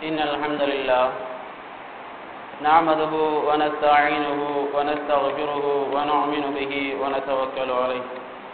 إن الحمد لله نعمده ونستعينه ونستغفره ونؤمن به ونتوكل عليه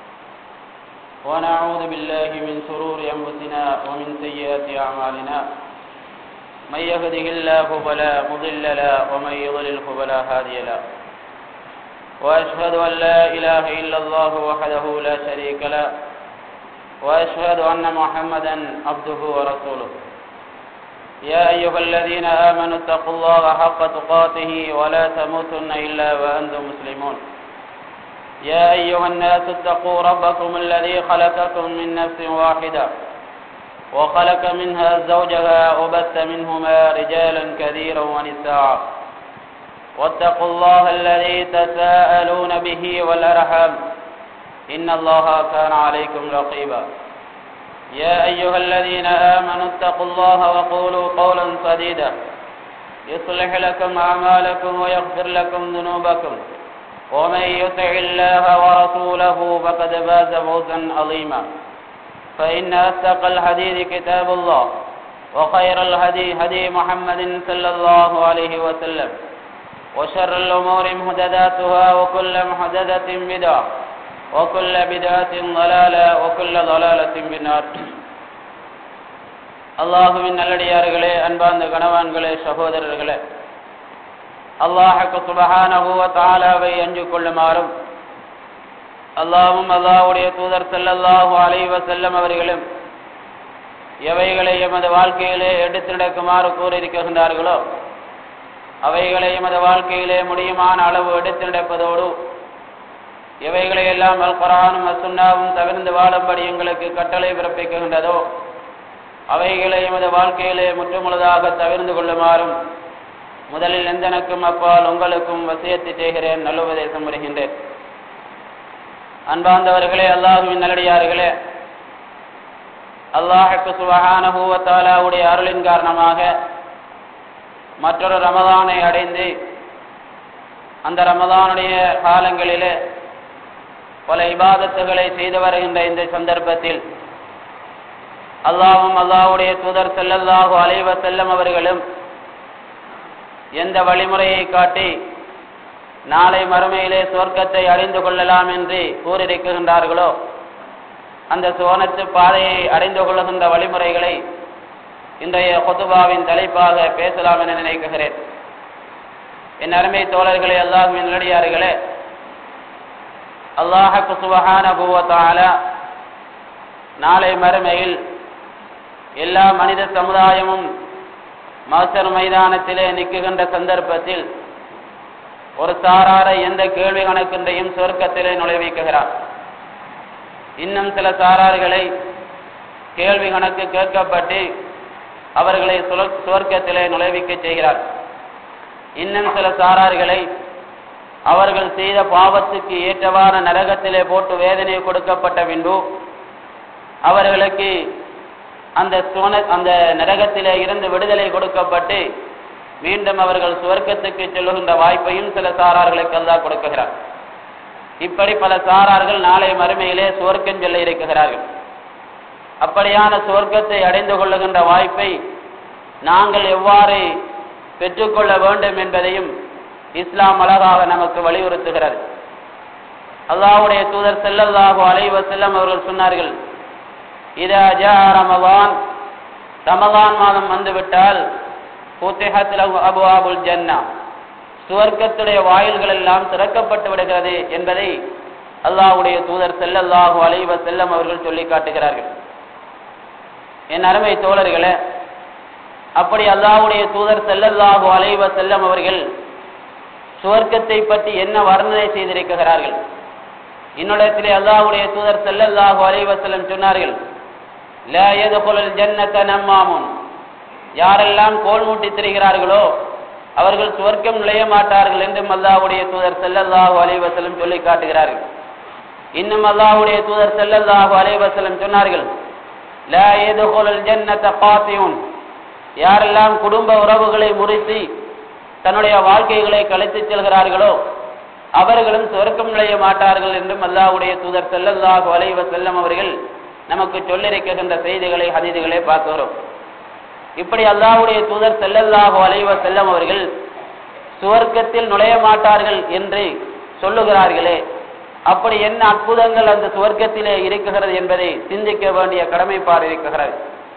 ونعوذ بالله من شرور أنفسنا ومن سيئات أعمالنا من يهده الله فلا مضل له ومن يضلله فلا هادي له وأشهد أن لا إله إلا الله وحده لا شريك له وأشهد أن محمدا عبده ورسوله يا أيها الذين آمنوا اتقوا الله حق تقاته ولا تموتن إلا وأنتم مسلمون يا أيها الناس اتقوا ربكم الذي خلقكم من نفس واحدة وخلق منها زوجها وبث منهما رجالا كثيرا ونساء واتقوا الله الذي تساءلون به والأرحام إن الله كان عليكم رقيبا يا أيها الذين آمنوا اتقوا الله وقولوا قولا سديدا يصلح لكم أعمالكم ويغفر لكم ذنوبكم ومن يطع الله ورسوله فقد فاز فوزا عظيما فإن أصدق الحديث كتاب الله وخير الهدي هدي محمد صلى الله عليه وسلم وشر الأمور محدثاتها وكل محدثة بدعة وكل بدعة ضلالة وكل ضلالة بالنار அல்லாஹுவின் நல்லடியார்களே அன்பார்ந்த கணவான்களே சகோதரர்களே அல்லாஹுக்கு சுபஹானஹுவ தாலாவை அஞ்சு கொள்ளுமாறும் அல்லாஹும் அல்லாஹுடைய தூதர் செல்லல்லாஹு அலைவ செல்லம் அவர்களும் எவைகளை எமது வாழ்க்கையிலே எடுத்து நடக்குமாறு கூறியிருக்கின்றார்களோ அவைகளை எமது வாழ்க்கையிலே முடியுமான அளவு எடுத்து நடப்பதோடு எவைகளை எல்லாம் அல் குரானும் அசுன்னாவும் தவிர்ந்து வாழும்படி எங்களுக்கு கட்டளை பிறப்பிக்கின்றதோ அவைகளை எமது வாழ்க்கையிலே முற்றுமுழுதாக தவிர்ந்து கொள்ளுமாறும் முதலில் எந்தனுக்கும் அப்பால் உங்களுக்கும் வசியத்தை செய்கிறேன் நல்லுபதேசம் வருகின்றேன் அன்பார்ந்தவர்களே அல்லாஹுவின் நல்லடியார்களே அல்லாஹுக்கு சுபஹானஹூவத்தாலாவுடைய அருளின் காரணமாக மற்றொரு ரமதானை அடைந்து அந்த ரமதானுடைய காலங்களிலே பல இபாதத்துகளை செய்து வருகின்ற இந்த சந்தர்ப்பத்தில் அல்லாவும் அல்லாவுடைய தூதர் செல்லல்லாஹு அலைவ செல்லம் அவர்களும் எந்த வழிமுறையை காட்டி நாளை மறுமையிலே சொர்க்கத்தை அறிந்து கொள்ளலாம் என்று கூறியிருக்கின்றார்களோ அந்த சுவனத்து பாதையை அறிந்து கொள்ளுகின்ற வழிமுறைகளை இன்றைய கொத்துபாவின் தலைப்பாக பேசலாம் என நினைக்கிறேன் என் அருமை தோழர்களே அல்லாஹுவின் நிலடியார்களே அல்லாஹக்கு சுபஹான பூவத்தால நாளை மறுமையில் எல்லா மனித சமுதாயமும் மசர் மைதானத்திலே நிற்குகின்ற சந்தர்ப்பத்தில் ஒரு சாராரை எந்த கேள்வி கணக்கின்றையும் சொர்க்கத்திலே நுழைவிக்குகிறார் இன்னும் சில சாரார்களை கேள்வி கணக்கு கேட்கப்பட்டு அவர்களை சுவர்க்கத்திலே நுழைவிக்க செய்கிறார் இன்னும் சில சாரார்களை அவர்கள் செய்த பாவத்துக்கு ஏற்றவான நரகத்திலே போட்டு வேதனை கொடுக்கப்பட்ட பின்பு அவர்களுக்கு அந்த சுவன அந்த நரகத்திலே இருந்து விடுதலை கொடுக்கப்பட்டு மீண்டும் அவர்கள் சுவர்க்கத்துக்கு செல்லுகின்ற வாய்ப்பையும் சில சாரார்களுக்கு அல்லா கொடுக்குகிறார் இப்படி பல சாரார்கள் நாளை மறுமையிலே சுவர்க்கம் செல்ல இருக்கிறார்கள் அப்படியான சுவர்க்கத்தை அடைந்து கொள்ளுகின்ற வாய்ப்பை நாங்கள் எவ்வாறு பெற்றுக்கொள்ள வேண்டும் என்பதையும் இஸ்லாம் அழகாக நமக்கு வலியுறுத்துகிறது அல்லாவுடைய தூதர் செல்லல்லாஹு அலைவ செல்லம் அவர்கள் சொன்னார்கள் இதா ஜா ரமவான் ரமவான் மாதம் வந்துவிட்டால் அபு அபுல் ஜன்னா சுவர்க்கத்துடைய வாயில்கள் எல்லாம் திறக்கப்பட்டு விடுகிறது என்பதை அல்லாஹுடைய தூதர் செல்லல்லாஹு அலைவ செல்லம் அவர்கள் சொல்லி காட்டுகிறார்கள் என் அருமை தோழர்களே அப்படி அல்லாஹுடைய தூதர் செல்லல்லாஹு அலைவ செல்லம் அவர்கள் சுவர்க்கத்தை பற்றி என்ன வர்ணனை செய்திருக்கிறார்கள் இன்னொடத்திலே அல்லாஹுடைய தூதர் செல்லல்லாஹு அலைவ செல்லம் சொன்னார்கள் நம்மாமுன் யாரெல்லாம் கோல் மூட்டி திரிகிறார்களோ அவர்கள் சுவர்க்கம் நுழைய மாட்டார்கள் என்றும் அல்லாஹுடைய தூதர் செல்லல்லாஹு அலைவசலம் சொல்லி காட்டுகிறார்கள் இன்னும் அல்லாஹுடைய தூதர் செல்லல்லாஹு அலைவசலம் சொன்னார்கள் யாரெல்லாம் குடும்ப உறவுகளை முறித்து தன்னுடைய வாழ்க்கைகளை கழித்து செல்கிறார்களோ அவர்களும் சுவர்க்கம் நுழைய மாட்டார்கள் என்றும் அல்லாஹ்வுடைய தூதர் ஸல்லல்லாஹு அலைஹி வஸல்லம் அவர்கள் நமக்கு சொல்லிருக்கின்ற செய்திகளை ஹதீதுகளை பார்க்கிறோம் இப்படி அல்லாஹ்வுடைய தூதர் ஸல்லல்லாஹு அலைஹி வஸல்லம் அவர்கள் சுவர்க்கத்தில் நுழைய மாட்டார்கள் என்று சொல்லுகிறார்களே அப்படி என்ன அற்புதங்கள் அந்த சுவர்க்கத்திலே இருக்குகிறது என்பதை சிந்திக்க வேண்டிய கடமைப்பாடு இருக்குகிறது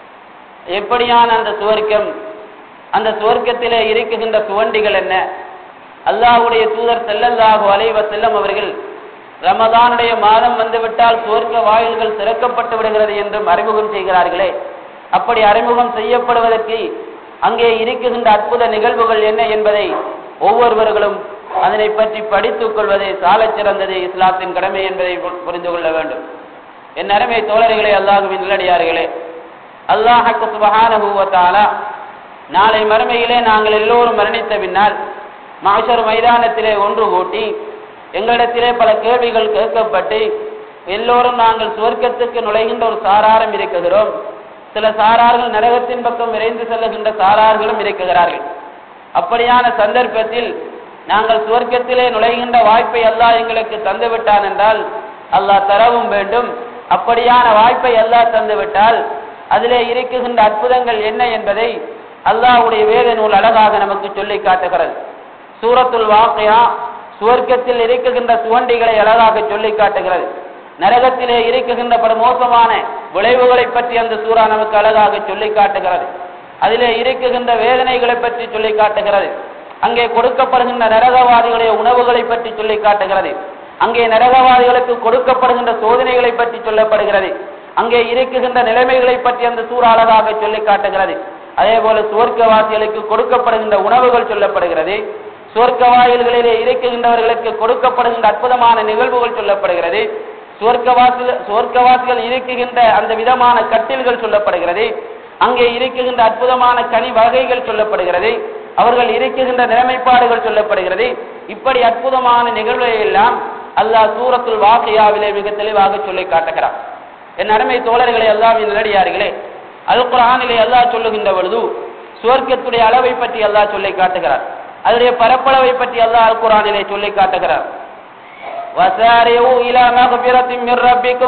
எப்படியான அந்த சுவர்க்கம் அந்த சுவர்க்கத்திலே இருக்குகின்ற சுவண்டிகள் என்ன அல்லாஹ்வுடைய தூதர் ஸல்லல்லாஹு அலைஹி வஸல்லம் அவர்கள் ரமதானுடைய மாதம் வந்துவிட்டால் சுவர்க்க வாயில்கள் திறக்கப்பட்டு விடுகிறது என்றும் அறிமுகம் செய்கிறார்களே அப்படி அறிமுகம் செய்யப்படுவதற்கு அங்கே இருக்குகின்ற அற்புத நிகழ்வுகள் என்ன என்பதை ஒவ்வொருவர்களும் அதனை பற்றி படித்துக் கொள்வதே சாலச் சிறந்தது இஸ்லாத்தின் கடமை என்பதை பு- புரிந்து கொள்ள வேண்டும் என் அருமை தோழர்களே அல்லாஹுவின் நல்லடியார்களே அல்லாஹக்கு சுபஹானஹு வ தஆலா நாளை மறுமையிலே நாங்கள் எல்லோரும் மரணித்த பின்னால் மாஷர் மைதானத்திலே ஒன்று கூட்டி எங்களிடத்திலே பல கேள்விகள் கேட்கப்பட்டு எல்லோரும் நாங்கள் சுவர்க்கத்துக்கு நுழைகின்ற ஒரு சாராரம் இருக்குகிறோம் சில சாரார்கள் நரகத்தின் பக்கம் விரைந்து செல்லுகின்ற சாரார்களும் இருக்குகிறார்கள் அப்படியான சந்தர்ப்பத்தில் நாங்கள் சுவர்க்கத்திலே நுழைகின்ற வாய்ப்பை அல்லாஹ் எங்களுக்கு தந்து விட்டான் என்றால் அல்லாஹ் தரவும் வேண்டும் அப்படியான வாய்ப்பை அல்லாஹ் தந்து விட்டால் அதிலே இருக்குகின்ற அற்புதங்கள் என்ன என்பதை அல்லாஹ்வுடைய வேத நூல் அழகாக நமக்கு சொல்லி காட்டுகிறது சூரத்துல் வாக்கியா சுவர்க்கத்தில் இருக்குகின்ற சுவண்டிகளை அழகாக சொல்லி காட்டுகிறது நரகத்திலே இருக்குகின்ற பல மோசமான விளைவுகளை பற்றி அந்த சூரா நமக்கு அழகாக சொல்லி காட்டுகிறது அதிலே இருக்குகின்ற வேதனைகளை பற்றி சொல்லி காட்டுகிறது அங்கே கொடுக்கப்படுகின்ற நரகவாதிகளுடைய உணவுகளை பற்றி சொல்லி காட்டுகிறது அங்கே நரகவாதிகளுக்கு கொடுக்கப்படுகின்ற சோதனைகளை பற்றி சொல்லப்படுகிறது அங்கே இருக்குகின்ற நிலைமைகளை பற்றி அந்த சூறா அழகாக சொல்லி காட்டுகிறது அதே போல சுவர்க்கவாசிகளுக்கு கொடுக்கப்படுகின்ற உணவுகள் சொல்லப்படுகிறது சுவர்க்க வாயில்களிலே இருக்குகின்றவர்களுக்கு கொடுக்கப்படுகின்ற அற்புதமான நிகழ்வுகள் சொல்லப்படுகிறது சுவர்க்கவாசிகள் சுவர்க்கவாசிகள் இருக்குகின்ற அந்த விதமான கட்டில்கள் சொல்லப்படுகிறது அங்கே இருக்குகின்ற அற்புதமான கனி வகைகள் சொல்லப்படுகிறது அவர்கள் இருக்குகின்ற நிலைமைப்பாடுகள் சொல்லப்படுகிறது இப்படி அற்புதமான நிகழ்வுகளை எல்லாம் அல்லாஹ் சூரத்துல் வாக்கியாவிலே மிக தெளிவாக சொல்லி காட்டுகிறார் என் அருமை தோழர்களை எல்லாம் நிலடியார்களே அல் குரானிலே அல்லாஹ் சொல்லுகின்ற பொழுது சுவர்க்கத்துடைய அளவை பற்றி அல்லாஹ் சொல்லி காட்டுகிறார் அதனுடைய பரப்பளவை பற்றி அல்லாஹ் அல் குரானிலே சொல்லி காட்டுகிறார் وسارعوا إلى مغفرة من ربكم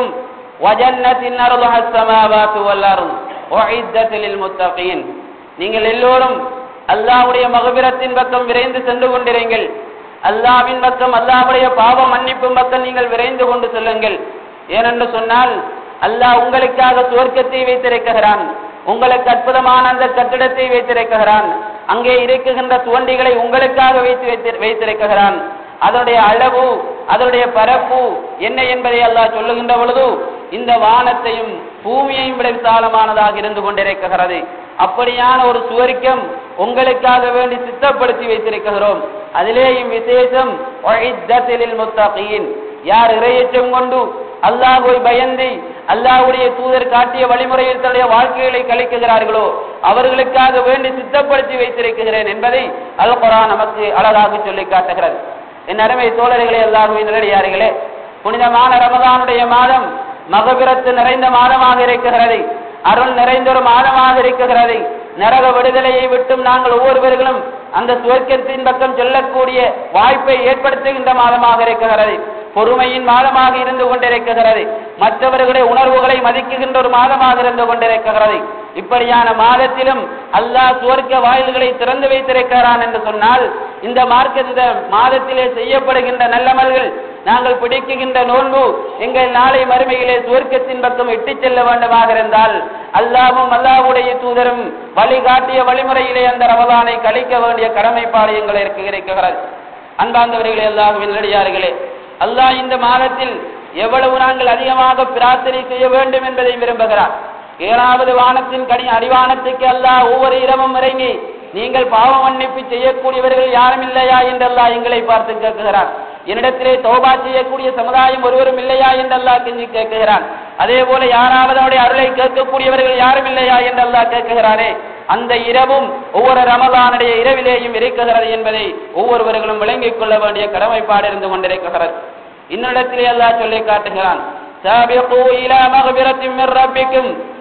وجنة أرضها السماوات والأرض أعدت للمتقين நீங்கள் எல்லோரும் அல்லாஹ்வுடைய மகபிரத்தின் பக்கம் விரைந்து சென்று கொண்டிருங்கள் அல்லாஹ்வின் பக்கம் அல்லாஹ்வுடைய பாவ மன்னிப்பும் பக்கம் நீங்கள் விரைந்து கொண்டு செல்லுங்கள் ஏனென்று சொன்னால் அல்லாஹ் உங்களுக்காக சுவர்க்கத்தை வைத்திருக்கிறான் உங்களுக்கு அற்புதமான அந்த கட்டிடத்தை வைத்திருக்கிறான் அங்கே இருக்குகின்ற துவண்டிகளை உங்களுக்காக வைத்து வைத்து- வைத்திருக்கிறான் அதனுடைய அளவு அதனுடைய பரப்பு என்ன என்பதை அல்லாஹ் சொல்லுகின்ற பொழுது இந்த வானத்தையும் பூமியையும் விட விசாலமானதாக இருந்து கொண்டிருக்கிறது அப்படியான ஒரு சுவர்க்கம் உங்களுக்காக வேண்டி சித்தப்படுத்தி வைத்திருக்கிறோம் அதிலேயும் விசேஷம் உஇத்தத்தில் முத்தகீன் யார் இறையச்சம் கொண்டு அல்லாஹ்வை பயந்து அல்லாஹ்வுடைய தூதர் காட்டிய வழிமுறையில் தன்னுடைய வாழ்க்கைகளை கழிக்குகிறார்களோ அவர்களுக்காக வேண்டி சித்தப்படுத்தி வைத்திருக்கிறேன் என்பதை அல் குர்ஆன் நமக்கு அழகாக சொல்லி காட்டுகிறது என் அருமை தோழர்களே அல்லாஹுவின் நிலடியார்களே புனிதமான ரமதானுடைய மாதம் மகபிரத்து நிறைந்த மாதமாக இருக்கிறது அருள் நிறைந்த ஒரு மாதமாக இருக்கிறது நரக விடுதலையை விட்டும் நாங்கள் ஒவ்வொருவர்களும் அந்த சுவர்க்கத்தின் பக்கம் செல்லக்கூடிய வாய்ப்பை ஏற்படுத்துகின்ற மாதமாக இருக்கிறது பொறுமையின் மாதமாக இருந்து கொண்டிருக்கிறது மற்றவர்களுடைய உணர்வுகளை மதிக்குகின்ற ஒரு மாதமாக இருந்து கொண்டிருக்கிறது இப்படியான மாதத்திலும் அல்லாஹ் சுவர்க்க வாயில்களை திறந்து வைத்திருக்கிறான் என்று சொன்னால் இந்த மார்க்க இந்த மாதத்திலே செய்யப்படுகின்ற நல்லமல்கள் நாங்கள் பிடிக்குகின்ற நோன்பு எங்கள் நாளை மறுமையிலே சுவர்க்கத்தின் பக்கம் இட்டுச் செல்ல வேண்டுமாக இருந்தால் அல்லாஹ்வும் அல்லாஹ்வுடைய தூதரும் வழிகாட்டிய வழிமுறையிலே அந்த ரமலானை கழிக்க வேண்டிய கடமைப்பாடு எங்களுக்கு இருக்கிறது அன்பார்ந்தவர்களே அல்லாஹுவின் நல்லடியார்களே அல்லாஹ் இந்த மாதத்தில் எவ்வளவு நாங்கள் அதிகமாக பிரார்த்தனை செய்ய வேண்டும் என்பதை விரும்புகிறார் ஏழாவது வானத்தின் கனி அடிவானத்துக்கு அல்லாஹ் ஒவ்வொரு இரவும் இறங்கி நீங்கள் பாவ மன்னிப்பு செய்யக்கூடியவர்கள் யாரும் இல்லையா என்று அல்லாஹ் எங்களை பார்த்து கேட்கிறார் என்னிடத்திலே தௌபா செய்யக்கூடிய சமுதாயம் ஒருவரும் இல்லையா என்று அல்லாஹ் கெஞ்சி கேட்கிறான் அதே போல யாராவது அவருடைய அருளை கேட்கக்கூடியவர்கள் யாரும் இல்லையா என்று அல்லாஹ் கேட்கிறாரே அந்த இரவும் ஒவ்வொரு ரமலானுடைய இரவிலேயும் இருக்கிறது என்பதை ஒவ்வொருவர்களும் விளங்கிக் கொள்ள வேண்டிய கடமைப்பாடு இருந்து கொண்டிருக்கிறது இன்னிடத்திலே அல்லாஹ் சொல்லி காட்டுகிறான் سابقوا إلى مغفرة من ربكم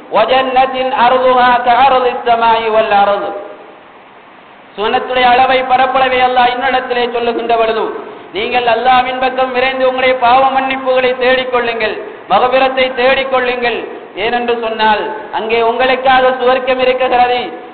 وجنة أرضها كأرض السماء والأرض சுவனத்துடைய அளவை பரப்பளவை அல்லாஹ் இன்னிடத்திலே சொல்லுகின்ற பொழுது நீங்கள் அல்லாஹ்வின் பக்கம் விரைந்து உங்களுடைய பாவ மன்னிப்புகளை தேடிக்கொள்ளுங்கள் மகபிரத்தை தேடிக்கொள்ளுங்கள் ஏனென்று சொன்னால் அங்கே உங்களுக்காக சுவர்க்கம் இருக்கிறது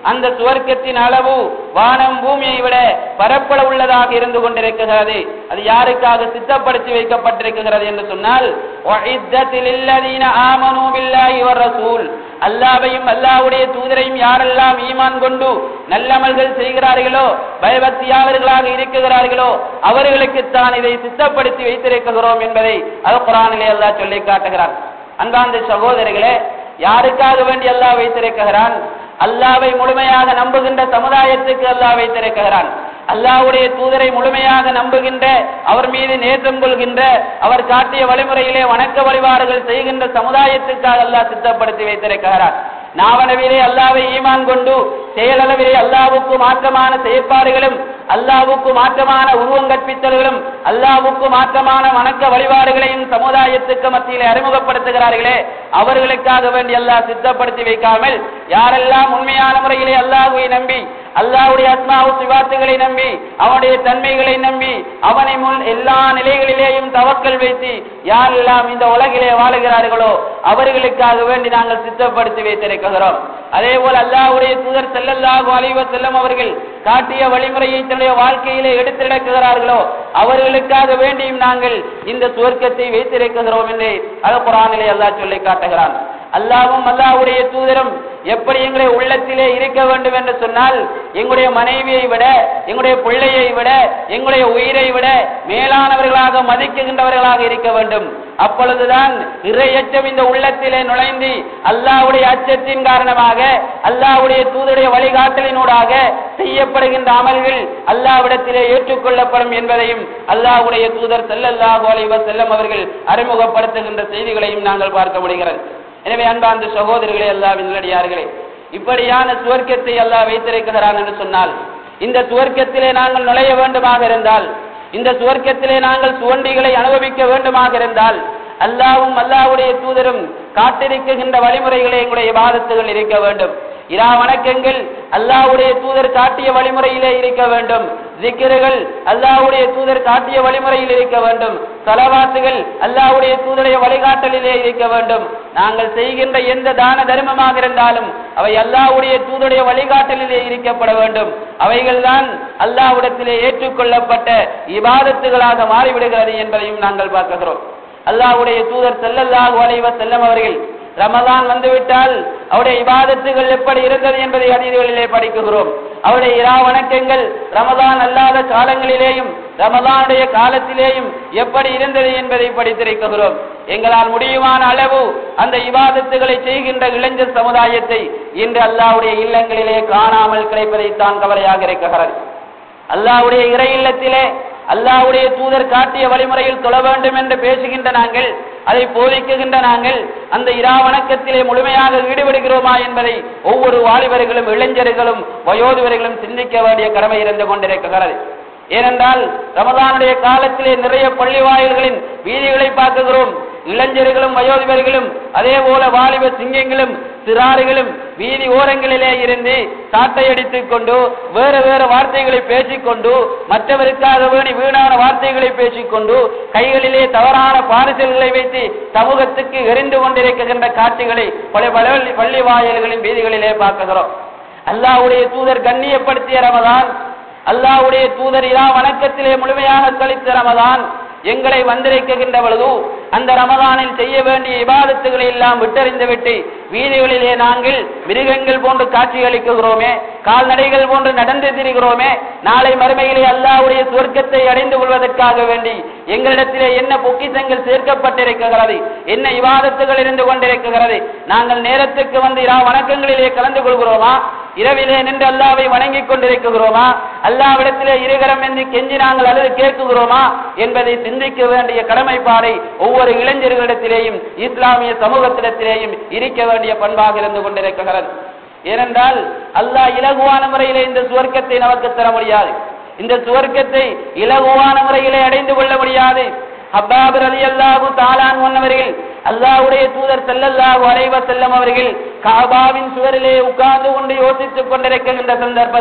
அந்த சுவர்க்கத்தின் அளவு வானம் பூமியை விட பரப்பள உள்ளதாக இருந்து கொண்டிருக்கிறது அது யாருக்காக சித்தப்படுத்தி வைக்கப்பட்டிருக்கிறது என்று சொன்னால் وَعِدَّةِ لِلَّذِينَ آمَنُوا بِاللَّهِ وَالرَّسُولِ அல்லாவையும் அல்லாஹ்வுடைய தூதரையும் யாரெல்லாம் ஈமான் கொண்டு நல்லமல்கள் செய்கிறார்களோ பயபக்தியாளர்களாக இருக்கிறார்களோ அவர்களுக்குத்தான் இதை சித்தப்படுத்தி வைத்திருக்கிறோம் என்பதை அல் குரானிலே அல்லாஹ் சொல்லி காட்டுகிறான் அன்பார்ந்த சகோதரர்களே யாருக்காக வேண்டி அல்லாஹ் வைத்திருக்கிறான் அல்லாவை முழுமையாக நம்புகின்ற சமுதாயத்துக்கு அல்லாஹ் வைத்திருக்கிறான் அல்லாஹ்வுடைய தூதரை முழுமையாக நம்புகின்ற அவர் மீது நேசம் கொள்கின்ற அவர் காட்டிய வழிமுறையிலே வணக்க வழிபாடுகள் செய்கின்ற சமுதாயத்துக்காக அல்லாஹ் சித்தப்படுத்தி வைத்திருக்கிறார் நாவனவிலே அல்லாவை ஈமான் கொண்டு செயலளவிலே அல்லாவுக்கு மாற்றமான செயற்பாடுகளும் அல்லாவுக்கு மாற்றமான உருவம் கற்பித்தல்களும் அல்லாவுக்கு மாற்றமான வணக்க வழிபாடுகளையும் சமுதாயத்துக்கு மத்தியிலே அறிமுகப்படுத்துகிறார்களே அவர்களுக்காக வேண்டி அல்லாஹ் சித்தப்படுத்தி வைக்காமல் யாரெல்லாம் உண்மையான முறையிலே அல்லாஹுவை நம்பி அல்லாஹ்வுடைய அஸ்மாவு சிவாத்துகளை நம்பி அவனுடைய தன்மைகளை நம்பி அவனை முன் எல்லா நிலைகளிலேயும் தவக்கல் வைத்து யாரெல்லாம் இந்த உலகிலே வாழுகிறார்களோ அவர்களுக்காக வேண்டி நாங்கள் சித்தப்படுத்தி வைத்திருக்கிறோம் அதே போல் அல்லாஹ்வுடைய தூதர் செல்லல்லாஹு அலைஹி வஸல்லம் அவர்கள் காட்டிய வழிமுறையை தன்னுடைய வாழ்க்கையிலே எடுத்திடக்குகிறார்களோ அவர்களுக்காக வேண்டியும் நாங்கள் இந்த சுவர்க்கத்தை வைத்திருக்கிறோம் என்று அல் குரானிலே அல்லாஹ் சொல்லி காட்டுகிறான் அல்லாவும் அல்லாஹ்வுடைய தூதரும் எப்படி எங்களை உள்ளத்திலே இருக்க வேண்டும் என்று சொன்னால் எங்களுடைய மனைவியை விட எங்களுடைய பிள்ளையை விட எங்களுடைய உயிரை விட மேலானவர்களாக மதிக்குகின்றவர்களாக இருக்க வேண்டும் அப்பொழுதுதான் இறையச்சம் இந்த உள்ளத்திலே நுழைந்து அல்லாஹ்வுடைய அச்சத்தின் காரணமாக அல்லாஹ்வுடைய தூதருடைய வழிகாட்டலினூடாக செய்யப்படுகின்ற அமல்கள் அல்லாஹ்விடத்திலே ஏற்றுக்கொள்ளப்படும் என்பதையும் அல்லாஹ்வுடைய தூதர் ஸல்லல்லாஹு அலைஹி வஸல்லம் அவர்கள் அறிமுகப்படுத்துகின்ற செய்திகளையும் நாங்கள் பார்க்க முடிகிறது எனவே அன்பார்ந்த சகோதரர்களே அல்லாவின் நல்லடியார்களே இப்படியான சுவர்க்கத்தை அல்லாஹ் வைத்திருக்கிறான் என்று சொன்னால் இந்த சுவர்க்கத்திலே நாங்கள் நுழைய வேண்டுமாக இருந்தால் இந்த சுவர்க்கத்திலே நாங்கள் சுவண்டிகளை அனுபவிக்க வேண்டுமாக இருந்தால் அல்லாவும் அல்லாஹ்வுடைய தூதரும் காட்டிருக்கின்ற வழிமுறைகளே எங்களுடைய இபாதத்துகள் இருக்க வேண்டும் இரா வணக்கங்கள் அல்லாஹ்வுடைய தூதர் காட்டிய வழிமுறையிலே இருக்க வேண்டும் ஜிக்கிர்கள் அல்லாஹ்வுடைய தூதர் காட்டிய வழிமுறையில் இருக்க வேண்டும் தலவாத்துகள் அல்லாஹ்வுடைய தூதருடைய வழிகாட்டலிலே இருக்க வேண்டும் நாங்கள் செய்கின்ற எந்த தான தர்மமாக இருந்தாலும் அவை அல்லாஹ்வுடைய தூதருடைய வழிகாட்டலிலே இருக்கப்பட வேண்டும் அவைகள்தான் அல்லாஹ்விடத்திலே ஏற்றுக்கொள்ளப்பட்ட இபாதத்துகளாக மாறிவிடுகிறது என்பதையும் நாங்கள் பார்க்கிறோம் அல்லாஹ்வுடைய தூதர் செல்லல்லாஹு அலைஹி வஸல்லம் அவர்கள் ரமதான் வந்துவிட்டால் அவருடைய இபாதத்துகள் எப்படி இருந்தது என்பதை அதிதிகளிலே படிக்குகிறோம் அவருடைய இரா வணக்கங்கள் ரமதான் அல்லாத காலங்களிலேயும் ரமதானுடைய காலத்திலேயும் எப்படி இருந்தது என்பதை படித்திருக்கிறோம் எங்களால் முடியுமான அளவு அந்த இபாதத்துகளை செய்கின்ற இளைஞர் சமுதாயத்தை இன்று அல்லாவுடைய இல்லங்களிலே காணாமல் கிடைப்பதைத்தான் கவலையாக இருக்கிறது அல்லாவுடைய இறை இல்லத்திலே அல்லாஹ்வுடைய தூதர் காட்டிய வழிமுறையில் தொழ வேண்டும் என்று பேசுகின்ற நாங்கள் அதை போதிக்குகின்ற நாங்கள் அந்த இரா வணக்கத்திலே முழுமையாக ஈடுபடுகிறோமா என்பதை ஒவ்வொரு வாலிபர்களும் இளைஞர்களும் வயோதிபர்களும் சிந்திக்க வேண்டிய கடமை இருந்து கொண்டிருக்கிறது ஏனென்றால் ரமதானுடைய காலத்திலே நிறைய பள்ளி வாயில்களின் வீதிகளை பார்க்குகிறோம் இளைஞர்களும் வயோதிபர்களும் அதே போல வாலிப சிங்கங்களும் சிறாறுகளும் வீதி ஓரங்களிலே இருந்து சாட்டை அடித்துக் கொண்டு வேறு வேறு வார்த்தைகளை பேசிக்கொண்டு மற்றவருக்காக வேணி வீணான வார்த்தைகளை பேசிக்கொண்டு கைகளிலே தவறான பாரிசல்களை வைத்து சமூகத்துக்கு எரிந்து கொண்டிருக்கின்ற காட்சிகளை பல பல பள்ளி வாயில்களின் வீதிகளிலே பார்க்கிறோம் அல்லாஹ்வுடைய தூதர் கண்ணியப்படுத்திய ரமதான் அல்லாஹ்வுடைய தூதர் இரா வணக்கத்திலே முழுமையாக கழித்த ரமதான் எங்களை வந்திருக்கின்ற பொழுது அந்த ரமதானில் செய்ய வேண்டிய இபாதத்துகளை எல்லாம் விட்டறிந்து விட்டு வீதிகளிலே நாங்கள் மிருகங்கள் போன்று காட்சியளிக்குகிறோமே கால்நடைகள் போன்று நடந்து திரிகிறோமே நாளை மறுமையிலே அல்லாஹ்வுடைய சுவர்க்கத்தை அடைந்து கொள்வதற்காக வேண்டி எங்களிடத்திலே என்ன பொக்கிசங்கள் சேர்க்கப்பட்டிருக்கிறது என்ன இவாதத்துகள் இருந்து கொண்டிருக்கிறது நாங்கள் நேரத்துக்கு வந்து இரா வணக்கங்களிலே கலந்து கொள்கிறோமா இரவிலே நின்று அல்லாவை வணங்கிக் கொண்டிருக்கிறோமா அல்லாவிடத்திலே இருகரம் என்று கெஞ்சி நாங்கள் அல்லது கேட்குகிறோமா என்பதை சிந்திக்க வேண்டிய கடமைப்பாடை ஒவ்வொரு இளைஞர்களிடத்திலேயும் இஸ்லாமிய சமூகத்திடத்திலேயும் இருக்க வேண்டிய பண்பாக இருந்து கொண்டிருக்கிறது ஏனென்றால் அல்லாஹ் இலகுவான முறையிலே இந்த சுவர்க்கத்தை நமக்கு தர முடியாது இந்த சுவர்க்கத்தை இலகுவான முறையிலே அடைந்து கொள்ள முடியாது ஹப்பாபர் அலி அல்லாஹு தாலான் அவர்கள் அல்லாஹ்வுடைய தூதர் செல்லல்லாஹு அலைவ செல்லம் அவர்கள் காபாவின் சுவரிலே உட்கார்ந்து கொண்டு யோசித்துக் கொண்டிருக்கின்ற சந்தர்ப்பத்தில்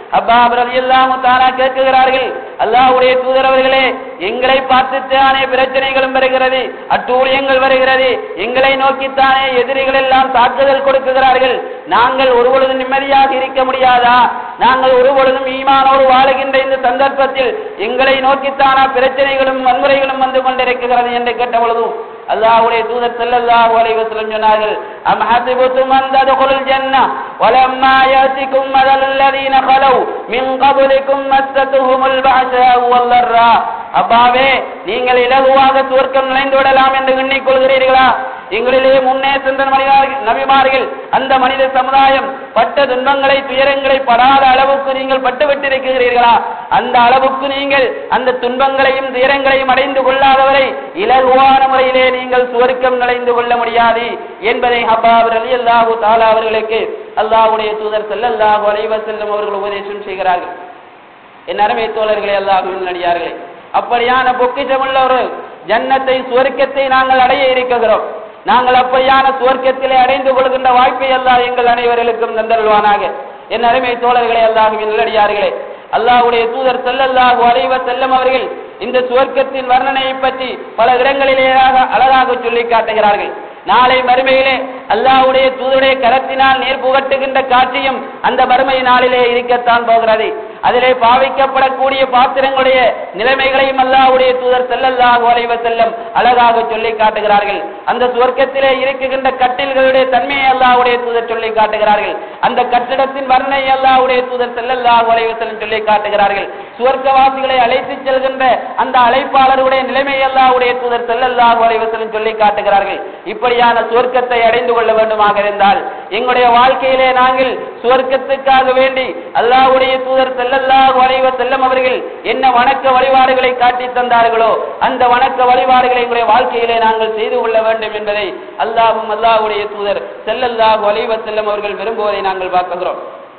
அப்பாப் ரலியல்லாஹு தஆலா கேட்கிறார்கள் அல்லாஹ்வுடைய தூதர் அவர்களே எங்களை பார்த்துத்தானே பிரச்சனைகளும் வருகிறது அட்டூழியங்கள் வருகிறது எங்களை நோக்கித்தானே எதிரிகள் எல்லாம் தாக்குதல் கொடுக்குகிறார்கள் நாங்கள் ஒரு பொழுதும் நிம்மதியாக இருக்க முடியாதா நாங்கள் ஒரு பொழுதும் ஈமானோடு வாழுகின்ற இந்த சந்தர்ப்பத்தில் எங்களை நோக்கித்தானா பிரச்சனைகளும் வன்முறைகளும் வந்து கொண்டிருக்கிறது என்று கேட்ட பொழுதும் அல்லாஹ்வுடைய தூதர் ஸல்லல்லாஹு அலைஹி வஸல்லம் சொன்னார்கள் அம் ஹஸிபுதும் அன் ததுகுலுல் ஜன்னah வலம்மா யாத்திக்கும் மதல் லதீன خلوا மின் قبلكم மஸ்ஸத்துஹுமுல் பஅஸாஉ வல்லர்ரா அப்பாவே நீங்கள் இலகுவாக சுவர்க்கம் நுழைந்து விடலாம் என்று எண்ணிக் கொள்கிறீர்களா எங்களிலே முன்னே சென்ற மனிதர்கள் நபிமார்கள் அந்த மனித சமுதாயம் பட்ட துன்பங்களை துயரங்களை படாத அளவுக்கு நீங்கள் பட்டு விட்டிருக்கிறீர்களா அந்த அளவுக்கு நீங்கள் அந்த துன்பங்களையும் துயரங்களையும் அடைந்து கொள்ளாதவரை இலகுவான முறையிலே நீங்கள் சுவர்க்கம் நுழைந்து கொள்ள முடியாது என்பதை ஹப்பாபர் அலி அல்லாஹு தாலா அவர்களுக்கு அல்லாஹ்வுடைய தூதர் ஸல்லல்லாஹு அலைஹி வஸல்லம் அவர்கள் உபதேசம் செய்கிறார்கள் என் அருமை தோழர்களே அல்லாஹ்வின் நடிகார்களே அப்படியான பொக்கிஷமுள்ள ஒரு ஜன்னத்தை சுவர்க்கத்தை நாங்கள் அடைய இருக்கிறோம் நாங்கள் அப்படியான சுவர்க்கத்திலே அடைந்து கொள்கின்ற வாய்ப்பை அல்லாஹ் எங்கள் அனைவர்களுக்கும் தந்தருள்வானாக என் அருமை தோழர்களே அல்லாஹுவின் நல்லடியார்களே அல்லாஹ்வுடைய தூதர் ஸல்லல்லாஹு அலைஹி வஸல்லம் அவர்கள் இந்த சுவர்க்கத்தின் வர்ணனையை பற்றி பல இடங்களிலே அழகா- அழகாக சொல்லி காட்டுகிறார்கள் நாளை மறுமையிலே அல்லாஹ்வுடைய தூதருடைய கரத்தினால் நேர் புகட்டுகின்ற காட்சியும் அந்த மறுமை நாளிலே இருக்கத்தான் போகிறது அதிலே பாவிக்கப்படக்கூடிய பாத்திரங்களுடைய நிலைமைகளையும் அல்லாஹ்வுடைய தூதர் ஸல்லல்லாஹு அலைஹி வஸல்லம் அழகாக சொல்லி காட்டுகிறார்கள் அந்த சுவர்க்கத்திலே இருக்குகின்ற கட்டில்களுடைய தன்மையை அல்லாஹ்வுடைய தூதர் சொல்லி காட்டுகிறார்கள் அந்த கட்டிடத்தின் வர்ணனை அல்லாஹ்வுடைய தூதர் ஸல்லல்லாஹு அலைஹி வஸல்லம் சொல்லி காட்டுகிறார்கள் சுவர்க்கவாசிகளை அழைத்துச் செல்கின்ற அந்த அழைப்பாளருடைய நிலைமை அல்லாஹ்வுடைய தூதர் ஸல்லல்லாஹு அலைஹி வஸல்லம் சொல்லி காட்டுகிறார்கள் இப்படியான சுவர்க்கத்தை அடைந்து கொள்ள வேண்டுமாக இருந்தால் எங்களுடைய வாழ்க்கையிலே நாங்கள் சுவர்க்கத்துக்காக வேண்டி அல்லாஹ்வுடைய தூதர் ஸல்லல்லாஹு அலைஹி வஸல்லம் அவர்கள் என்ன வணக்க வழிபாடுகளை காட்டி தந்தார்களோ அந்த வணக்க வழிபாடுகளை எங்களுடைய வாழ்க்கையிலே நாங்கள் செய்து கொள்ள வேண்டும் என்பதை அல்லாஹ்வும் அல்லாஹ்வுடைய தூதர் ஸல்லல்லாஹு அலைஹி வஸல்லம் அவர்கள் விரும்புவதை நாங்கள் பார்க்கிறோம்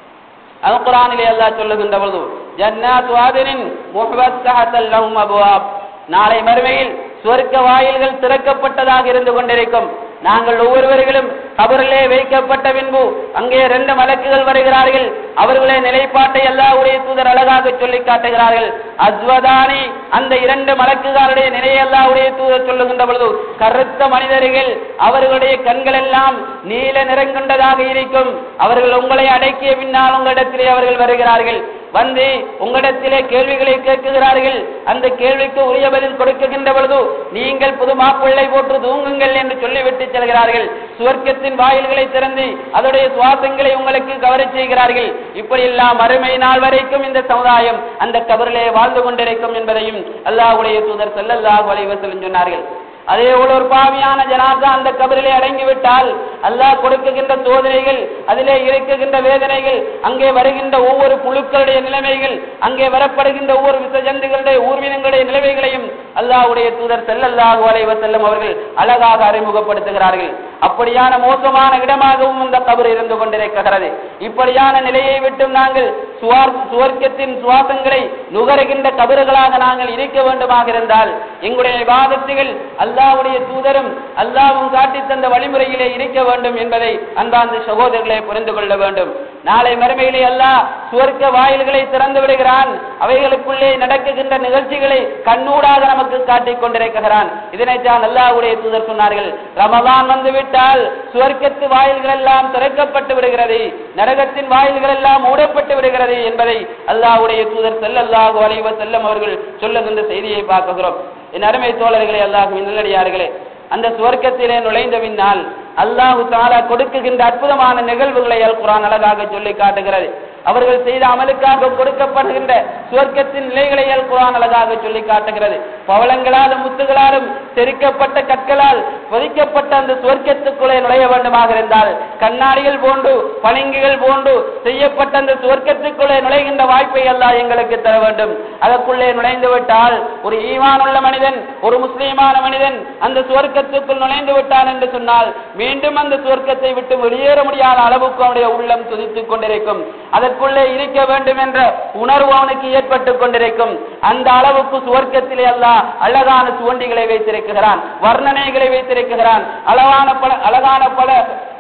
அல் குரானிலே அல்லாஹ் சொல்லுகின்ற பொழுது ஜன்னாத்து ஆதனின் முஹ்வத்தஹத்தல் லஹும் அபுவாப் நாளை மறுமையில் சுவர்க்க வாயில்கள் திறக்கப்பட்டதாக இருந்து கொண்டிருக்கும் நாங்கள் ஒவ்வொருவர்களும் கபரிலே வைக்கப்பட்ட பின்பு அங்கே ரெண்டு மலக்குகள் வருகிறார்கள் அவர்களே நிலைப்பாட்டை அல்லாஹ்வுடைய தூதர் அழகாக சொல்லி காட்டுகிறார்கள் அஸ்வதானி அந்த இரண்டு மலக்குகளுடைய நிலையை அல்லாஹ்வுடைய தூதர் சொல்லுகின்ற பொழுது கருத்த மனிதர்கள் அவர்களுடைய கண்கள் எல்லாம் நீல நிறங்கொண்டதாக இருக்கும் அவர்கள் உங்களை அடக்கிய பின்னால் உங்களிடத்திலே அவர்கள் வருகிறார்கள் வந்து உங்களிடத்திலே கேள்விகளை கேட்குகிறார்கள் அந்த கேள்விக்கு உரிய பதில் கொடுக்குகின்ற பொழுது நீங்கள் புது மாப்பிள்ளை போட்டு தூங்குங்கள் என்று சொல்லிவிட்டு செல்கிறார்கள் சுவர்க்கத்தின் வாயில்களை திறந்து அதோடைய சுவாசங்களை உங்களுக்கு கவரச் செய்கிறார்கள் இப்படி எல்லாம் அருமை நாள் வரைக்கும் இந்த சமுதாயம் அந்த கபரிலே வாழ்ந்து கொண்டிருக்கும் என்பதையும் அல்லாஹ்வுடைய தூதர் ஸல்லல்லாஹு அலைஹி வஸல்லம் சொன்னார்கள் அதே போல ஒரு பாவியான ஜனாதா அந்த கபரிலே அடங்கிவிட்டால் அல்லாஹ் கொடுக்குகின்ற சோதனைகள் அதிலே இருக்குகின்ற வேதனைகள் அங்கே வருகின்ற ஒவ்வொரு புழுக்களுடைய நிலைமைகள் அங்கே வரப்படுகின்ற ஒவ்வொரு விசஜந்துகளுடைய ஊர்வினங்களுடைய நிலைமைகளையும் அல்லாஹ்வுடைய தூதர் ஸல்லல்லாஹு அலைஹி வஸல்லம் அவர்கள் அழகாக அறிமுகப்படுத்துகிறார்கள் அப்படியான மோசமான இடமாகவும் இந்த கபர் இருந்து கொண்டிருக்கிறது இப்படியான நிலையை விட்டும் நாங்கள் சுவார் சுவர்க்கத்தின் சுவாசங்களை நுகருகின்ற கபறுகளாக நாங்கள் இருக்க வேண்டுமாக இருந்தால் எங்களுடைய வாதத்துகள் அல்லாஹ்வுடைய தூதரும் அல்லாஹ்வும் காட்டித் தந்த வழிமுறையிலே இருக்க வேண்டும் என்பதை அன்பார்ந்த சகோதரர்களை புரிந்து கொள்ள வேண்டும் நாளை மறுமையிலே அல்லாஹ் சுவர்க்க வாயில்களை திறந்து விடுகிறான் அவைகளுக்குள்ளே நடக்குகின்ற நிகழ்ச்சிகளை கண்ணூடாக நமக்கு காட்டிக் கொண்டிருக்கிறான் இதனைத்தான் அல்லாஹ்வுடைய தூதர் சொன்னார்கள் ரமலான் வந்து விட்டால் சுவர்க்கத்து வாயில்கள் எல்லாம் திறக்கப்பட்டு விடுகிறது நரகத்தின் வாயில்கள் எல்லாம் மூடப்பட்டு விடுகிறது என்பதை அல்லாஹ்வுடைய தூதர் ஸல்லல்லாஹு அலைஹி வஸல்லம் அவர்கள் சொல்லுகின்ற செய்தியை பார்க்கிறோம் என் அருமை தோழர்களே அல்லாஹுவின் நல்லடியார்களே அந்த சுவர்க்கத்திலே நுழைந்த பின்னால் அல்லாஹு தாலா கொடுக்குகின்ற அற்புதமான நிகழ்வுகளை அல் குரான் அழகாக சொல்லி காட்டுகிறது அவர்கள் செய்த அமலுக்காக கொடுக்கப்படுகின்ற சுவர்க்கத்தின் நிலைகளை அல் குரான் அழகாக சொல்லி காட்டுகிறது பவளங்களாலும் முத்துகளாலும் செரிக்கப்பட்ட கற்களால் பொதிக்கப்பட்ட அந்த சுவர்க்கத்துக்குள்ளே நுழைய வேண்டுமாக இருந்தால் கண்ணாடிகள் போன்று பளிங்குகள் போன்று செய்யப்பட்ட அந்த சுவர்க்கத்துக்குள்ளே நுழைகின்ற வாய்ப்பை அல்லாஹ் எங்களுக்கு தர வேண்டும் அதற்குள்ளே நுழைந்து விட்டால் ஒரு ஈமானுள்ள மனிதன் ஒரு முஸ்லீமான மனிதன் அந்த சுவர்க்கத்துக்குள் நுழைந்து விட்டான் என்று சொன்னால் மீண்டும் அந்த சுவர்க்கத்தை விட்டு வெளியேற முடியாத அளவுக்கு அவனுடைய உள்ளம் துதித்துக் கொண்டிருக்கும் அதற்குள்ளே இருக்க வேண்டும் என்ற உணர்வு அவனுக்கு ஏற்பட்டுக் கொண்டிருக்கும் அந்த அளவுக்கு சுவர்க்கத்திலே அல்லாஹ் அழகான சுவண்டிகளை வைத்திருக்கிறான் வர்ணனைகளை வைத்திருக்கிறான் அழகான பல அழகான பல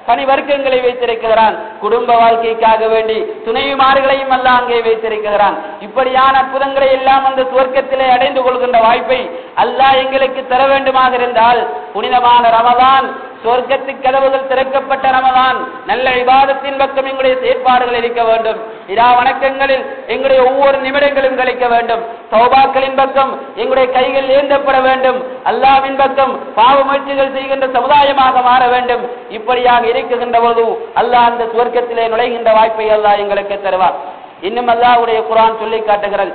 தனி வர்க்கங்களை வைத்திருக்கிறான் குடும்ப வாழ்க்கைக்காக வேண்டி துணைவிமார்களையும் எல்லாம் அங்கே வைத்திருக்கிறான் இப்படியான அற்புதங்களை எல்லாம் அந்த சுவர்க்கத்திலே அடைந்து கொள்கின்ற வாய்ப்பை அல்லாஹ் எங்களுக்கு தர வேண்டுமாக இருந்தால் புனிதமான ரமதான் சொர்க்கத்து கதவுகள் திறக்கப்பட்ட ரமதான் நல்ல விவாதத்தின் பக்கம் எங்களுடைய செயற்பாடுகள் இருக்க வேண்டும் இரா வணக்கங்களில் எங்களுடைய ஒவ்வொரு நிமிடங்களும் கழிக்க வேண்டும் சௌபாக்களின் பக்கம் எங்களுடைய கைகள் ஏந்தப்பட வேண்டும் அல்லாவின் பக்கம் பாவ முயற்சிகள் செய்கின்ற சமுதாயமாக மாற வேண்டும் இப்படியாக இருக்குகின்ற போது அல்லாஹ் அந்த சுவர்க்கத்திலே நுழைகின்ற வாய்ப்பை அல்லாஹ் எங்களுக்கு தருவார் இன்னும் அல்லாஹ்வுடைய குரான் சொல்லி காட்டுகிறது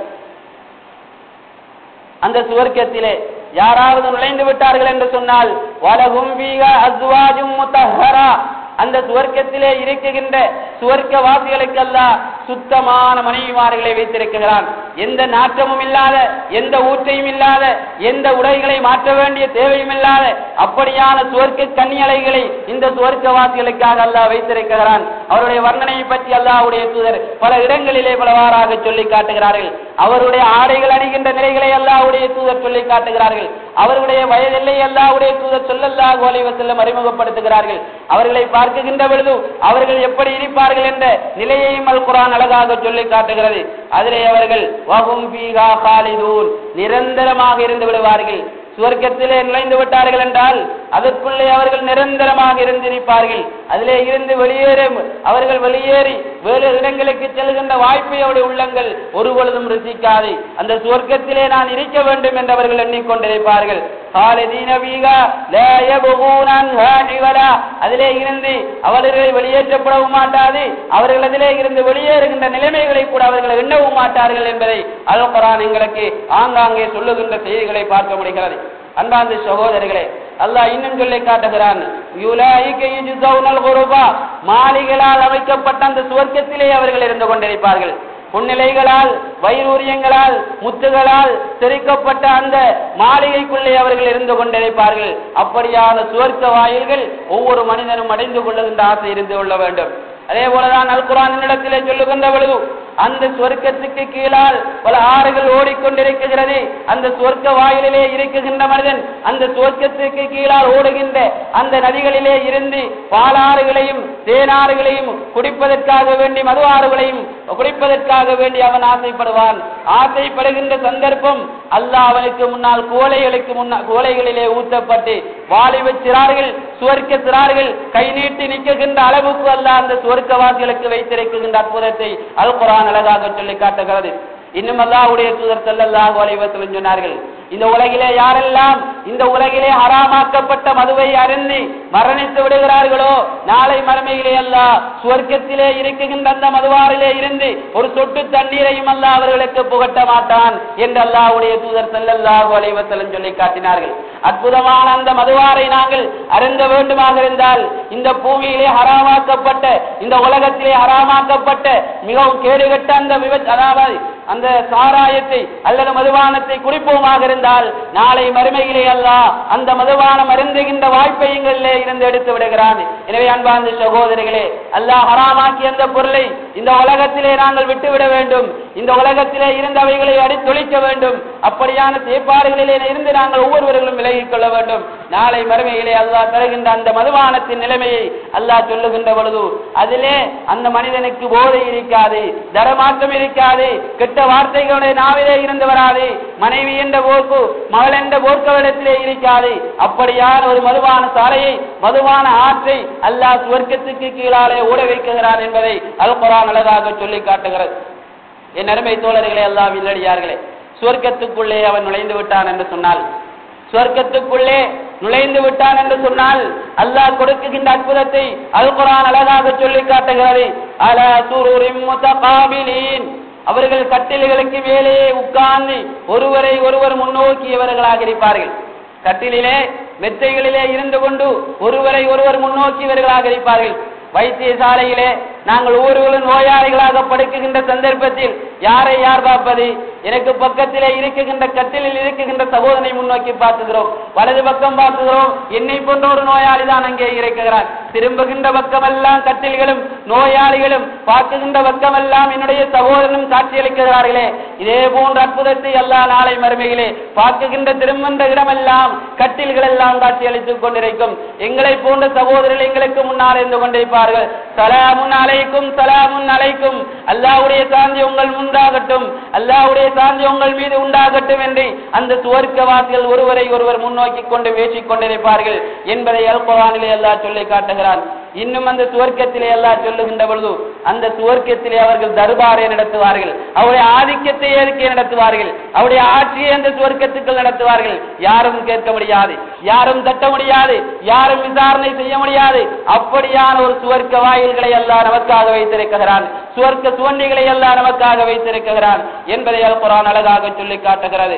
அந்த சுவர்க்கத்திலே யாராவது நுழைந்து விட்டார்கள் என்று சொன்னால் வலகும் பீக அஸ்வாஜும் முத்தஹரா அந்த சுவர்க்கத்திலே இருக்குகின்ற சுவர்க்க வாசிகளுக்கெல்லாம் சுத்தமான மனைவிமார்களை வைத்திருக்கிறான் எந்த நாற்றமும் இல்லாத எந்த ஊற்றையும் இல்லாத எந்த உடைகளை மாற்ற வேண்டிய தேவையும் இல்லாத அப்படியான சுவர்க்க கன்னியலைகளை இந்த சுவர்க்க வாசிகளுக்காக அல்லாஹ் வைத்திருக்கிறான் அவருடைய வர்ணனையை பற்றி அல்லாஹ்வுடைய தூதர் பல இடங்களிலே பலவாறாக சொல்லி காட்டுகிறார்கள் அவருடைய ஆடைகள் அணிகின்ற நிலைகளை அல்லாஹ்வுடைய தூதர் சொல்லி காட்டுகிறார்கள் அவர்களுடைய வயதில்லை அல்லாஹ்வுடைய தூதர் சொல்லல்லாஹு அலைஹி வஸல்லம் அறிமுகப்படுத்துகிறார்கள் அவர்களை பார்க்குகின்ற பொழுது அவர்கள் எப்படி இருப்பார்கள் என்ற நிலையையும் அல் குர்ஆன் அழகாக சொல்லி காட்டுகிறது அதிலே அவர்கள் வஹும் ஃபீஹா காலிதூன் நிரந்தரமாக இருந்து விடுவார்கள் சுவர்க்கத்திலே நுழைந்து விட்டார்கள் என்றால் அதற்குள்ளே அவர்கள் நிரந்தரமாக இருந்திருப்பார்கள் அதிலே இருந்து வெளியேறும் அவர்கள் வெளியேறி வேறு இடங்களுக்கு செல்கின்ற வாய்ப்பை அவருடைய உள்ளங்கள் ஒரு பொழுதும் ருசிக்காது அந்த சுவர்க்கத்திலே நான் இருக்க வேண்டும் என்று அவர்கள் எண்ணிக்கொண்டிருப்பார்கள் خالدين فيها لا يبغون عنها حولا அதிலே இருந்து அவர்கள் வெளியேற்றப்படவும் மாட்டாது அவர்கள் அதிலே இருந்து வெளியேறுகின்ற நிலைமைகளை கூட அவர்கள் எண்ணவும் மாட்டார்கள் என்பதை அல் குரான் எங்களுக்கு ஆங்காங்கே சொல்லுகின்ற செய்திகளை பார்க்க முடிகிறது அன்பார்ந்த சகோதரர்களே அல்லாஹ் இன்னும் சொல்லி காட்டுகிறான் யுலாயிக யுஜ்ஸவுனல் குருபா மாளிகளால் அமைக்கப்பட்ட அந்த சுவர்க்கத்திலே அவர்கள் இருந்து கொண்டிருப்பார்கள் புன்னிலைகளால் வைரூரியங்களால் முத்துகளால் செரிக்கப்பட்ட அந்த மாளிகைக்குள்ளே அவர்கள் இருந்து கொண்டிருப்பார்கள் அப்படியான சுவர்க்க வாயில்கள் ஒவ்வொரு மனிதனும் அடைந்து கொள்ளுகின்ற ஆசை இருந்து கொள்ள வேண்டும் அதே போலதான் அல் குரானிடத்திலே சொல்லுகின்ற பொழுது அந்த சொர்க்கத்துக்கு கீழால் பல ஆறுகள் ஓடிக்கொண்டிருக்கிறது அந்த சொர்க்க வாயிலிலே இருக்குகின்ற மனிதன் அந்த சொர்க்கத்துக்கு கீழால் ஓடுகின்ற அந்த நதிகளிலே இருந்து பாலாறுகளையும் தேனாறுகளையும் குடிப்பதற்காக வேண்டி மது ஆறுகளையும் குடிப்பதற்காக வேண்டி அவன் ஆசைப்படுவான் ஆசைப்படுகின்ற சந்தர்ப்பம் அல்லாஹ் அவனுக்கு முன்னால் கோலைகளுக்கு முன்னால் கோலைகளிலே ஊத்தப்பட்டு வாலிப சிறார்கள் சுவர்க்க சிறார்கள் கை நீட்டி நிற்கின்ற அளவுக்கு அல்லாஹ் அந்த சுவர்க்கவாசிகளுக்கு வைத்திருக்கின்ற அற்புதத்தை அல் குரான் அழகாக சொல்லி காட்டுகிறது இன்னும் அல்லாஹ்வுடைய தூதர் ஸல்லல்லாஹு அலைஹி வஸல்லம் சொன்னார்கள் இந்த உலகிலே யாரெல்லாம் இந்த உலகிலே ஹராமாக்கப்பட்ட மதுவை அருந்தி மரணித்து விடுகிறார்களோ நாளை மறுமையிலே அல்லாஹ் சுவர்க்கத்திலே இருக்குகின்ற அந்த மதுவாரிலே இருந்து ஒரு சொட்டு தண்ணீரையும் அல்லாஹ் அவர்களுக்கு புகட்ட மாட்டான் என்று அல்லாஹ்வுடைய தூதர் ஸல்லல்லாஹு அலைஹி வஸல்லம் சொல்லி காட்டினார்கள் அற்புதமான அந்த மதுவாரை நாங்கள் அருந்த வேண்டுமாக இருந்தால் இந்த பூமியிலே ஹராமாக்கப்பட்ட இந்த உலகத்திலே ஹராமாக்கப்பட்ட மிகவும் கேடுகட்ட அந்த விபத் அதாவது அந்த சாராயத்தை அல்லது மதுபானத்தை குடிப்போமாக இருந்தால் நாளை மறுமையிலே அல்லாஹ் அந்த மதுபானம் அருந்துகின்ற வாய்ப்பை எங்களிலே இருந்து எடுத்து விடுகிறான் எனவே அன்பார்ந்த சகோதரிகளே அல்லாஹ் ஹராமாக்கி அந்த பொருளை இந்த உலகத்திலே நாங்கள் விட்டுவிட வேண்டும் இந்த உலகத்திலே இருந்தவைகளை அடித்தொழிக்க வேண்டும் அப்படியான செயற்பாடுகளிலே இருந்து நாங்கள் ஒவ்வொருவர்களும் விலகிக் கொள்ள வேண்டும் நாளை மறுமையிலே அல்லாஹ் தருகின்ற அந்த மதுபானத்தின் நிலைமையை அல்லாஹ் சொல்லுகின்ற பொழுது அதிலே அந்த மனிதனுக்கு போதை இருக்காது தரமாற்றம் இருக்காது கெட்ட வார்த்தைகளுடைய நாவிலே இருந்து வராது மனைவி என்ற போக்கு மகள் என்ற போர்க்கவிடத்திலே இருக்காது அப்படியான ஒரு மதுவான சாலையை மதுவான ஆற்றை அல்லாஹ் சுவர்க்கத்துக்கு கீழாலே ஓட வைக்குகிறான் என்பதை அல் குரான் அழகாக சொல்லி காட்டுகிறது என் அருமை தோழர்களே அல்லாஹ் இல்லடியார்களே சுவர்க்கத்துக்குள்ளே அவன் நுழைந்து விட்டான் என்று சொன்னால் சுவர்க்கத்துக்குள்ளே நுழைந்து விட்டான் என்று சொன்னால் அல்லாஹ் கொடுக்குகின்ற அற்புதத்தை அல் குரான் அழகாக சொல்லி காட்டுகிறது அல சுருரின் முத்தகாபிலீன் அவர்கள் கட்டில்களுக்கு மேலே உட்கார்ந்து ஒருவரை ஒருவர் முன்னோக்கியவர்களாக இருப்பார்கள் கட்டிலிலே மெத்தைகளிலே இருந்து கொண்டு ஒருவரை ஒருவர் முன்னோக்கியவர்களாக இருப்பார்கள் வைத்தியசாலையிலே நாங்கள் ஊர்களும் நோயாளிகளாக படுக்குகின்ற சந்தர்ப்பத்தில் யாரை யார் பார்ப்பது எனக்கு பக்கத்திலே இருக்குகின்ற கட்டிலில் இருக்குகின்ற சகோதரனை முன்னோக்கி பார்க்குகிறோம் வலது பக்கம் பார்க்குகிறோம் என்னை போன்ற ஒரு நோயாளி தான் அங்கே இருக்கிறான் திரும்புகின்ற பக்கமெல்லாம் கட்டில்களும் நோயாளிகளும் பார்க்குகின்ற பக்கமெல்லாம் என்னுடைய சகோதரனும் காட்சியளிக்கிறார்களே இதே போன்ற அற்புதத்தை எல்லா நாளை மறுமையிலே பார்க்குகின்ற திரும்புகின்ற இடமெல்லாம் கட்டில்கள் எல்லாம் காட்சியளித்துக் கொண்டிருக்கும் எங்களை போன்ற சகோதரர்கள் எங்களுக்கு முன்னால் இருந்து கொண்டிருப்பார்கள் சலாமுன் அலைக்கும் சலாமுன் அலைக்கும் அல்லாவுடைய சாந்தி உங்கள் முன்பாகட்டும் அல்லாவுடைய சாந்தி உங்கள் மீது உண்டாகட்டும் என்று அந்த சுவர்க்கவாசிகள் ஒருவரை ஒருவர் முன்னோக்கி கொண்டு பேசிக் கொண்டிருப்பார்கள் என்பதை அல்குரானிலே அல்லாஹ் சொல்லி காட்டுகிறான் இன்னும் அந்த சுவர்க்கத்திலே அல்லாஹ் சொல்லுகின்ற பொழுது அந்த சுவர்க்கத்திலே அவர்கள் தர்பாரை நடத்துவார்கள் அவருடைய ஆதிக்கத்தை ஏற்கே நடத்துவார்கள் அவருடைய ஆட்சியை அந்த சுவர்க்கத்துக்குள் நடத்துவார்கள் யாரும் கேட்க முடியாது யாரும் தட்ட முடியாது யாரும் விசாரணை செய்ய முடியாது அப்படியான ஒரு சுவர்க்க வாயில்களை எல்லாம் நமக்காக வைத்திருக்கிறான் சுவர்க்க சுவண்டிகளை எல்லாம் நமக்காக வைத்திருக்கிறான் என்பதை அல் குரான் அழகாக சொல்லி காட்டுகிறது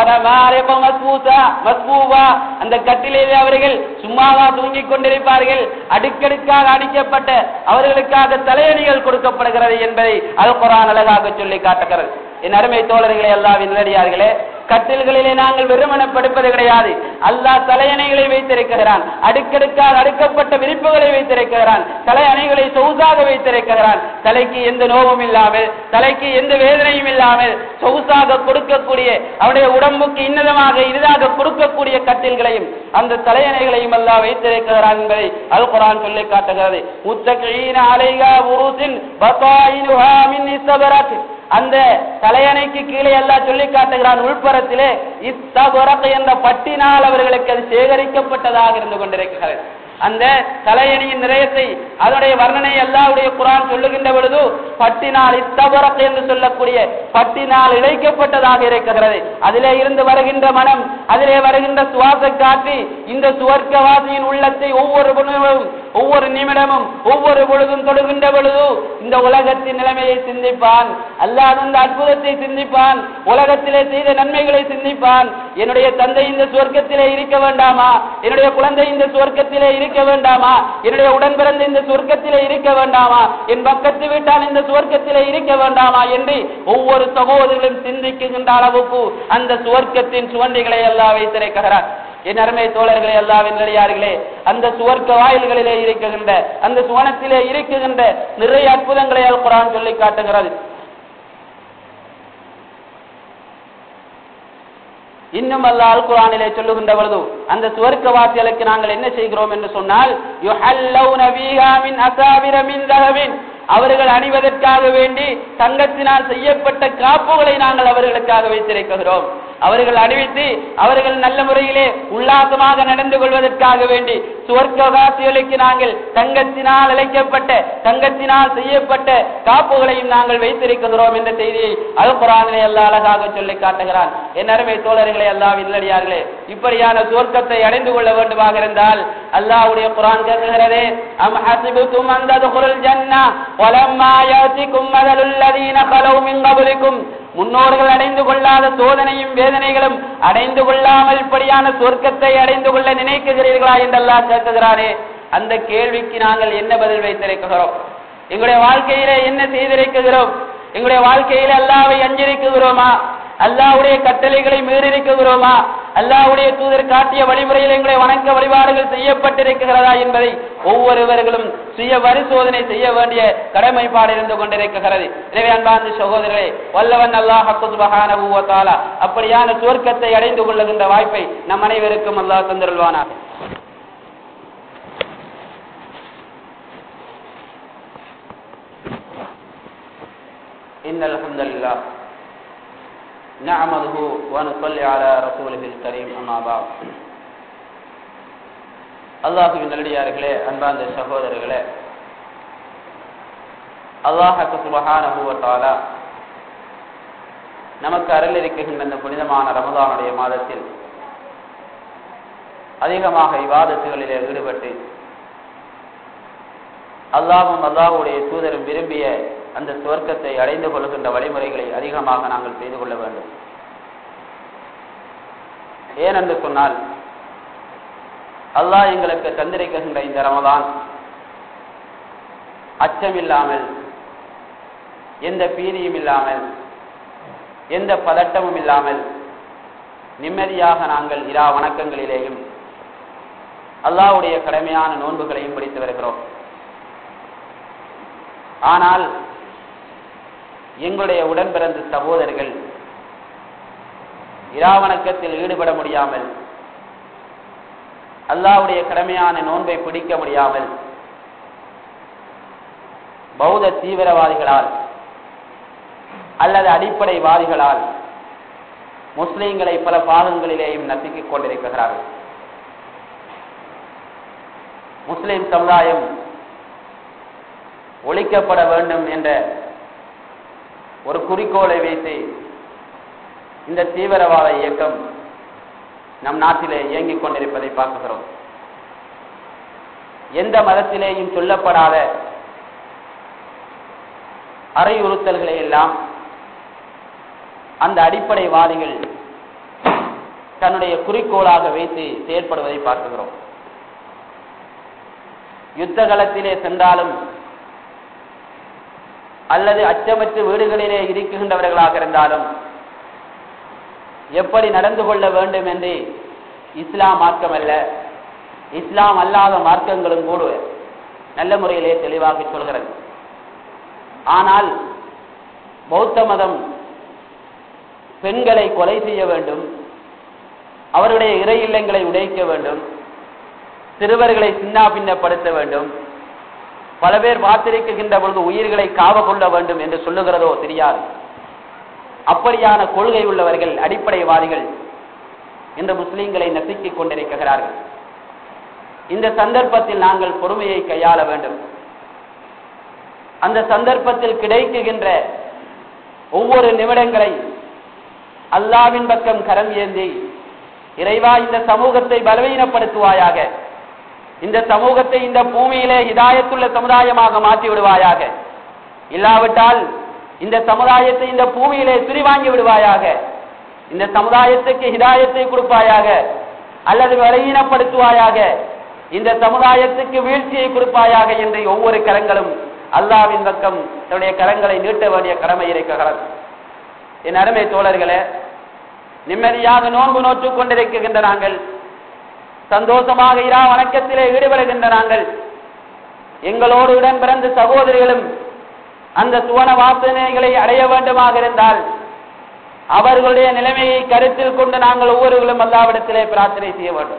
அந்த கட்டிலே அவர்கள் சும்மாவா தூங்கிக் கொண்டிருப்பார்கள் அடுக்கடுக்காக அடிக்கப்பட்ட அவர்களுக்காக தலையணிகள் கொடுக்கப்படுகிறது என்பதை அல் குரான் அழகாக சொல்லி காட்டுகிறது என் அருமை தோழர்களை எல்லாவின் நேரடியார்களே கட்டில்களிலே நாங்கள் வெறுமனப்படுப்பது கிடையாது அல்லாஹ் தலையணைகளை வைத்திருக்கிறான் அடுக்கடுக்காக அடுக்கப்பட்ட விரிப்புகளை வைத்திருக்கிறான் தலையணைகளை சொகுசாக வைத்திருக்கிறான் தலைக்கு எந்த நோவும் இல்லாமல் தலைக்கு எந்த வேதனையும் இல்லாமல் சொகுசாக கொடுக்கக்கூடிய அவருடைய உடம்புக்கு இன்னதமாக இனிதாக கொடுக்கக்கூடிய கட்டில்களையும் அந்த தலையணைகளையும் அல்லாஹ் வைத்திருக்கிறான் என்பதை அல் குரான் சொல்லி காட்டுகிறது முத்தகீன அலைகா உருசின் பத்தாயினுஹா மின் இஸ்தபராத் அந்த தலையணைக்கு கீழே எல்லாம் சொல்லி காட்டுகிறான் உள்புறத்திலே இஸ்தபரக் என்ற பட்டினால் அவர்களுக்கு அது சேகரிக்கப்பட்டதாக இருந்து கொண்டிருக்கிறது அந்த தலையணியின் நிறையத்தை அதனுடைய வர்ணனை எல்லாவுடைய குரான் சொல்லுகின்ற பொழுது பட்டினால் இஸ்தபரக் என்று சொல்லக்கூடிய பட்டினால் இழைக்கப்பட்டதாக இருக்கிறது அதிலே இருந்து வருகின்ற மனம் அதிலே வருகின்ற சுவாச காற்று இந்த சுவர்க்கவாசியின் உள்ளத்தை ஒவ்வொரு பொழுதும் ஒவ்வொரு நிமிடமும் ஒவ்வொரு பொழுதும் தொடுகின்ற பொழுது இந்த உலகத்தின் நிலைமையை சிந்திப்பான் அல்லாத அந்த அற்புதத்தை சிந்திப்பான் உலகத்திலே செய்த நன்மைகளை சிந்திப்பான் என்னுடைய தந்தை இந்த சுவர்க்கத்திலே இருக்க வேண்டாமா என்னுடைய குழந்தை இந்த சுவர்க்கத்திலே இருக்க வேண்டாமா என்னுடைய உடன் பிறந்த இந்த சுவர்க்கத்திலே இருக்க வேண்டாமா என் பக்கத்து வீட்டால் இந்த சுவர்க்கத்திலே இருக்க வேண்டாமா என்று ஒவ்வொரு சகோதரர்களும் சிந்திக்குகின்ற அளவுக்கு அந்த சுவர்க்கத்தின் சுவண்டிகளை எல்லாம் வைத்திருக்கிறார் என் அருமை தோழர்களே எல்லாவின் நிலையார்களே அந்த சுவர்க்க வாயில்களிலே இருக்குகின்ற அந்த சுவனத்திலே இருக்குகின்ற நிறைய அற்புதங்களை அல் குரான் சொல்லி காட்டுகிறது இன்னும் அல்ல அல் குரானிலே சொல்லுகின்ற பொழுது அந்த சுவர்க்க வாசிகளுக்கு நாங்கள் என்ன செய்கிறோம் என்று சொன்னால் அவர்கள் அணிவதற்காக வேண்டி தங்கத்தினால் செய்யப்பட்ட காப்புகளை நாங்கள் அவர்களுக்காக வைத்திருக்கிறோம் அவர்கள் அணிவித்து அவர்கள் நல்ல முறையிலே உல்லாசமாக நடந்து கொள்வதற்காக வேண்டி சுவர்க்கவாசிகளுக்கு நாங்கள் தங்கத்தினால் இழைக்கப்பட்ட தங்கத்தினால் செய்யப்பட்ட காப்புகளையும் நாங்கள் வைத்திருக்கிறோம் என்ற செய்தியை அல் குரானிலே அல்ல அழகாக சொல்லி காட்டுகிறான் என் அருமை தோழர்களே அல்லாஹ் இல்லடியார்களே இப்படியான சுவர்க்கத்தை அடைந்து கொள்ள வேண்டுமாக இருந்தால் அல்லாஹ்வுடைய குரான் கேட்கிறதே அம் ஹசிபுதும் அன் ததுகுல் ஜன்னா வலம்மா யாத்திக்கும் மதலுல் லதீன கலவு மின் கபலிக்கும் முன்னோர்கள் அடைந்து கொள்ளாத சோதனையும் வேதனைகளும் அடைந்து கொள்ளாமல் இப்படியான சொர்க்கத்தை அடைந்து கொள்ள நினைக்குகிறீர்களா என்றெல்லாம் கேட்குகிறாரே அந்த கேள்விக்கு நாங்கள் என்ன பதில் வைத்திருக்கிறோம் எங்களுடைய வாழ்க்கையில என்ன செய்திருக்கிறோம் எங்களுடைய வாழ்க்கையில அல்லாவை அஞ்சிருக்கிறோமா அல்லாவுடைய கட்டளைகளை மீறிருக்கிறோமா அல்லாவுடைய தூதர் காட்டிய வழிமுறையில் எங்களுடைய வணக்க வழிபாடுகள் செய்யப்பட்டிருக்கிறதா என்பதை ஒவ்வொருவர்களும் சுய பரிசோதனை செய்ய வேண்டிய கடமைப்பாடு இருந்து கொண்டிருக்கிறது எனவே அன்பார்ந்த சகோதரர்களே வல்லவன் அல்லாஹ் சுபஹானஹு வ தஆலா அப்படியான சுவர்க்கத்தை அடைந்து கொள்ளுகின்ற வாய்ப்பை நம் அனைவருக்கும் அல்லாஹ் தந்திருவானாக إن الحمد لله نعمده ونصلي على رسوله الكريم أما بعد அல்லாஹுவின் நல்லடியார்களே அன்பார்ந்த சகோதரர்களே அல்லாஹக்கு சுபஹானஹு வ தஆலா நமக்கு அருள் இருக்கின்ற இந்த புனிதமான ரமதானுடைய மாதத்தில் அதிகமாக விவாதத்துகளிலே ஈடுபட்டு அல்லாஹும் அல்லாஹுடைய தூதரும் விரும்பிய அந்த சுவர்க்கத்தை அடைந்து கொள்கின்ற வழிமுறைகளை அதிகமாக நாங்கள் செய்து கொள்ள வேண்டும் ஏனென்று சொன்னால் அல்லாஹ் எங்களுக்கு தந்திருக்கின்ற இந்த ரமதான் அச்சம் இல்லாமல் எந்த பீதியும் இல்லாமல் எந்த பதட்டமும் இல்லாமல் நிம்மதியாக நாங்கள் இரா வணக்கங்களிலேயும் அல்லாவுடைய கடமையான நோன்புகளையும் பிடித்து வருகிறோம் ஆனால் எங்களுடைய உடன் பிறந்த சகோதரர்கள் இராவணக்கத்தில் ஈடுபட முடியாமல் அல்லாவுடைய கடமையான நோன்பை பிடிக்க முடியாமல் பௌத்த தீவிரவாதிகளால் அல்லது அடிப்படைவாதிகளால் முஸ்லிம்களை பல பாகங்களிலேயும் நசுக்கிக் கொண்டிருக்கிறார்கள் முஸ்லிம் சமுதாயம் ஒழிக்கப்பட வேண்டும் என்ற ஒரு குறிக்கோளை வைத்து இந்த தீவிரவாத இயக்கம் நம் நாட்டிலே இயங்கிக் கொண்டிருப்பதை பார்க்கிறோம் எந்த மதத்திலேயும் சொல்லப்படாத அறையுறுத்தல்களை எல்லாம் அந்த அடிப்படைவாதிகள் தன்னுடைய குறிக்கோளாக வைத்து செயற்படுவதை பார்க்கிறோம் யுத்த களத்திலே சென்றாலும் அல்லது அச்சமற்ற வீடுகளிலே இருக்கின்றவர்களாக இருந்தாலும் எப்படி நடந்து கொள்ள வேண்டும் என்று இஸ்லாம் மார்க்கம் அல்ல இஸ்லாம் அல்லாத மார்க்கங்களும் கூட நல்ல முறையிலே தெளிவாக சொல்கிறது ஆனால் பௌத்த மதம் பெண்களை கொலை செய்ய வேண்டும் அவருடைய இறை இல்லங்களை உடைக்க வேண்டும் சிறுவர்களை சின்னா பின்னப்படுத்த வேண்டும் பல பேர் பார்த்திருக்கின்ற பொழுது உயிர்களை காவ கொள்ள வேண்டும் என்று சொல்லுகிறதோ தெரியாது அப்படியான கொள்கை உள்ளவர்கள் அடிப்படைவாதிகள் இன்று முஸ்லிம்களை நசுக்கிக் கொண்டிருக்கிறார்கள் இந்த சந்தர்ப்பத்தில் நாங்கள் பொறுமையை கையாள வேண்டும் அந்த சந்தர்ப்பத்தில் கிடைக்குகின்ற ஒவ்வொரு நிமிடங்களை அல்லாவின் பக்கம் கரம் ஏந்தி இறைவா இந்த சமூகத்தை பலவீனப்படுத்துவாயாக இந்த சமூகத்தை இந்த பூமியிலே இதாயத்துள்ள சமுதாயமாக மாற்றி விடுவாயாக இல்லாவிட்டால் இந்த சமுதாயத்தை இந்த பூமியிலே பிரிவாங்கி விடுவாயாக இந்த சமுதாயத்துக்கு ஹிதாயத்தை கொடுப்பாயாக அல்லது பலவீனப்படுத்துவாயாக இந்த சமுதாயத்துக்கு வீழ்ச்சியை கொடுப்பாயாக என்று ஒவ்வொரு கரங்களும் அல்லாவின் பக்கம் தன்னுடைய கரங்களை நீட்ட வேண்டிய கடமை இருக்கிறது என் அருமை தோழர்களே நிம்மதியாக நோன்பு நோற்றுக் கொண்டிருக்கின்ற நாங்கள் சந்தோஷமாக இரா வணக்கத்திலே ஈடுபடுகின்ற நாங்கள் எங்களோடு உடன் பிறந்த சகோதரிகளும் அந்த சுவன வாசனைகளை அடைய வேண்டுமாக இருந்தால் அவர்களுடைய நிலைமையை கருத்தில் கொண்டு நாங்கள் ஒவ்வொருவர்களும் அல்லாவிடத்திலே பிரார்த்தனை செய்ய வேண்டும்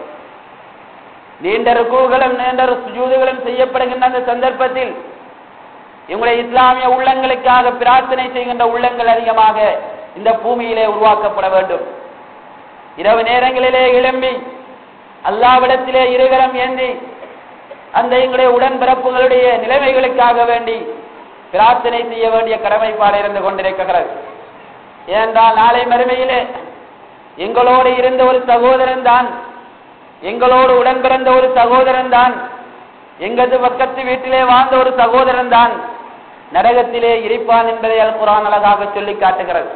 நீண்ட ருக்குகளும் நீண்ட சுஜூதுகளும் செய்யப்படுகின்ற அந்த சந்தர்ப்பத்தில் எங்களுடைய இஸ்லாமிய உள்ளங்களுக்காக பிரார்த்தனை செய்கின்ற உள்ளங்கள் அதிகமாக இந்த பூமியிலே உருவாக்கப்பட வேண்டும் இரவு நேரங்களிலே எழும்பி அல்லாவிடத்திலே இருகரம் ஏந்தி அந்த எங்களுடைய உடன்பிறப்புகளுடைய நிலைமைகளுக்காக வேண்டி பிரார்த்தனை செய்ய வேண்டிய கடமைப்பாடு இருந்து கொண்டிருக்கிறது ஏனென்றால் நாளை மறுமையிலே எங்களோடு இருந்த ஒரு சகோதரன் தான் எங்களோடு உடன் பிறந்த ஒரு சகோதரன் தான் எங்கது பக்கத்து வீட்டிலே வாழ்ந்த ஒரு சகோதரன் தான் நரகத்திலே இருப்பான் என்பதை அல் குரான் அழகாக சொல்லி காட்டுகிறது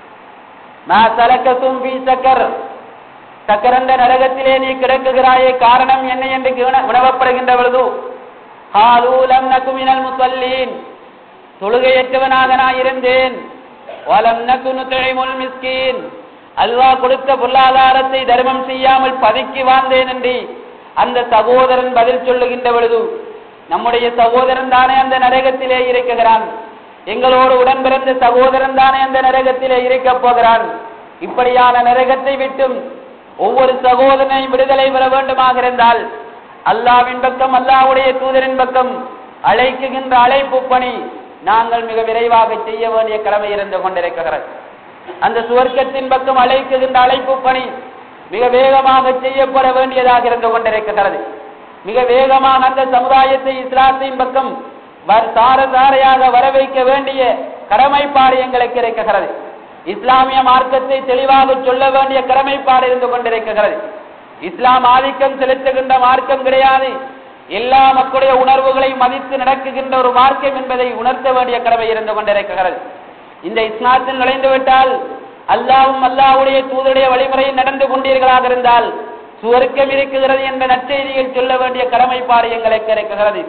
சக்கர் சக்கரந்த நரகத்திலே நீ கிடக்குகிறாயே காரணம் என்ன என்று உணவப்படுகின்ற பொழுது ஹாலூலம் நகுமினல் முசல்லீன் தொழுகையற்றவனாக நான் இருந்தேன் வலம் நகுனு திழைமுல் மிஸ்கீன் அல்வா கொடுத்த பொருளாதாரத்தை தர்மம் செய்யாமல் பதுக்கி வாழ்ந்தேன் என்று அந்த சகோதரன் பதில் சொல்லுகின்ற பொழுது நம்முடைய சகோதரன் தானே அந்த நரகத்திலே இருக்கிறான் எங்களோடு உடன் பிறந்த சகோதரன் தானே அந்த நரகத்திலே இருக்கப் போகிறான் இப்படியான நரகத்தை விட்டும் ஒவ்வொரு சகோதரனையும் விடுதலை பெற வேண்டுமாக இருந்தால் அல்லாவின் பக்கம் அல்லாவுடைய தூதரின் பக்கம் அழைக்குகின்ற அழைப்பு பணி நாங்கள் மிக விரைவாக செய்ய வேண்டிய கடமை இருந்து கொண்டிருக்கிறது அந்த சுவர்க்கத்தின் பக்கம் அழைக்குகின்ற அழைப்பு பணி மிக வேகமாக செய்யப்பட வேண்டியதாக இருந்து கொண்டிருக்கிறது மிக வேகமாக அந்த சமுதாயத்தை இஸ்லாத்தின் பக்கம் சார சாரையாக வர வைக்க வேண்டிய கடமைப்பாடு எங்களுக்கு இருக்கிறது இஸ்லாமிய மார்க்கத்தை தெளிவாக சொல்ல வேண்டிய கடமைப்பாடு இருந்து கொண்டிருக்கிறது இஸ்லாம் ஆதிக்கம் செலுத்துகின்ற மார்க்கம் கிடையாது எல்லா மக்களுடைய உணர்வுகளை மதித்து நடக்குகின்ற ஒரு மார்க்கம் என்பதை உணர்த்த வேண்டிய கடமை இருந்து கொண்டிருக்கிறது இந்த இஸ்லாத்தில் நுழைந்து விட்டால் அல்லாவும் அல்லாவுடைய தூதருடைய வழிமுறையில் நடந்து கொண்டீர்களாக இருந்தால் சுவர்க்கம் இருக்குகிறது என்ற நற்செய்தியில் சொல்ல வேண்டிய கடமைப்பாடு எங்களுக்கு இருக்கிறது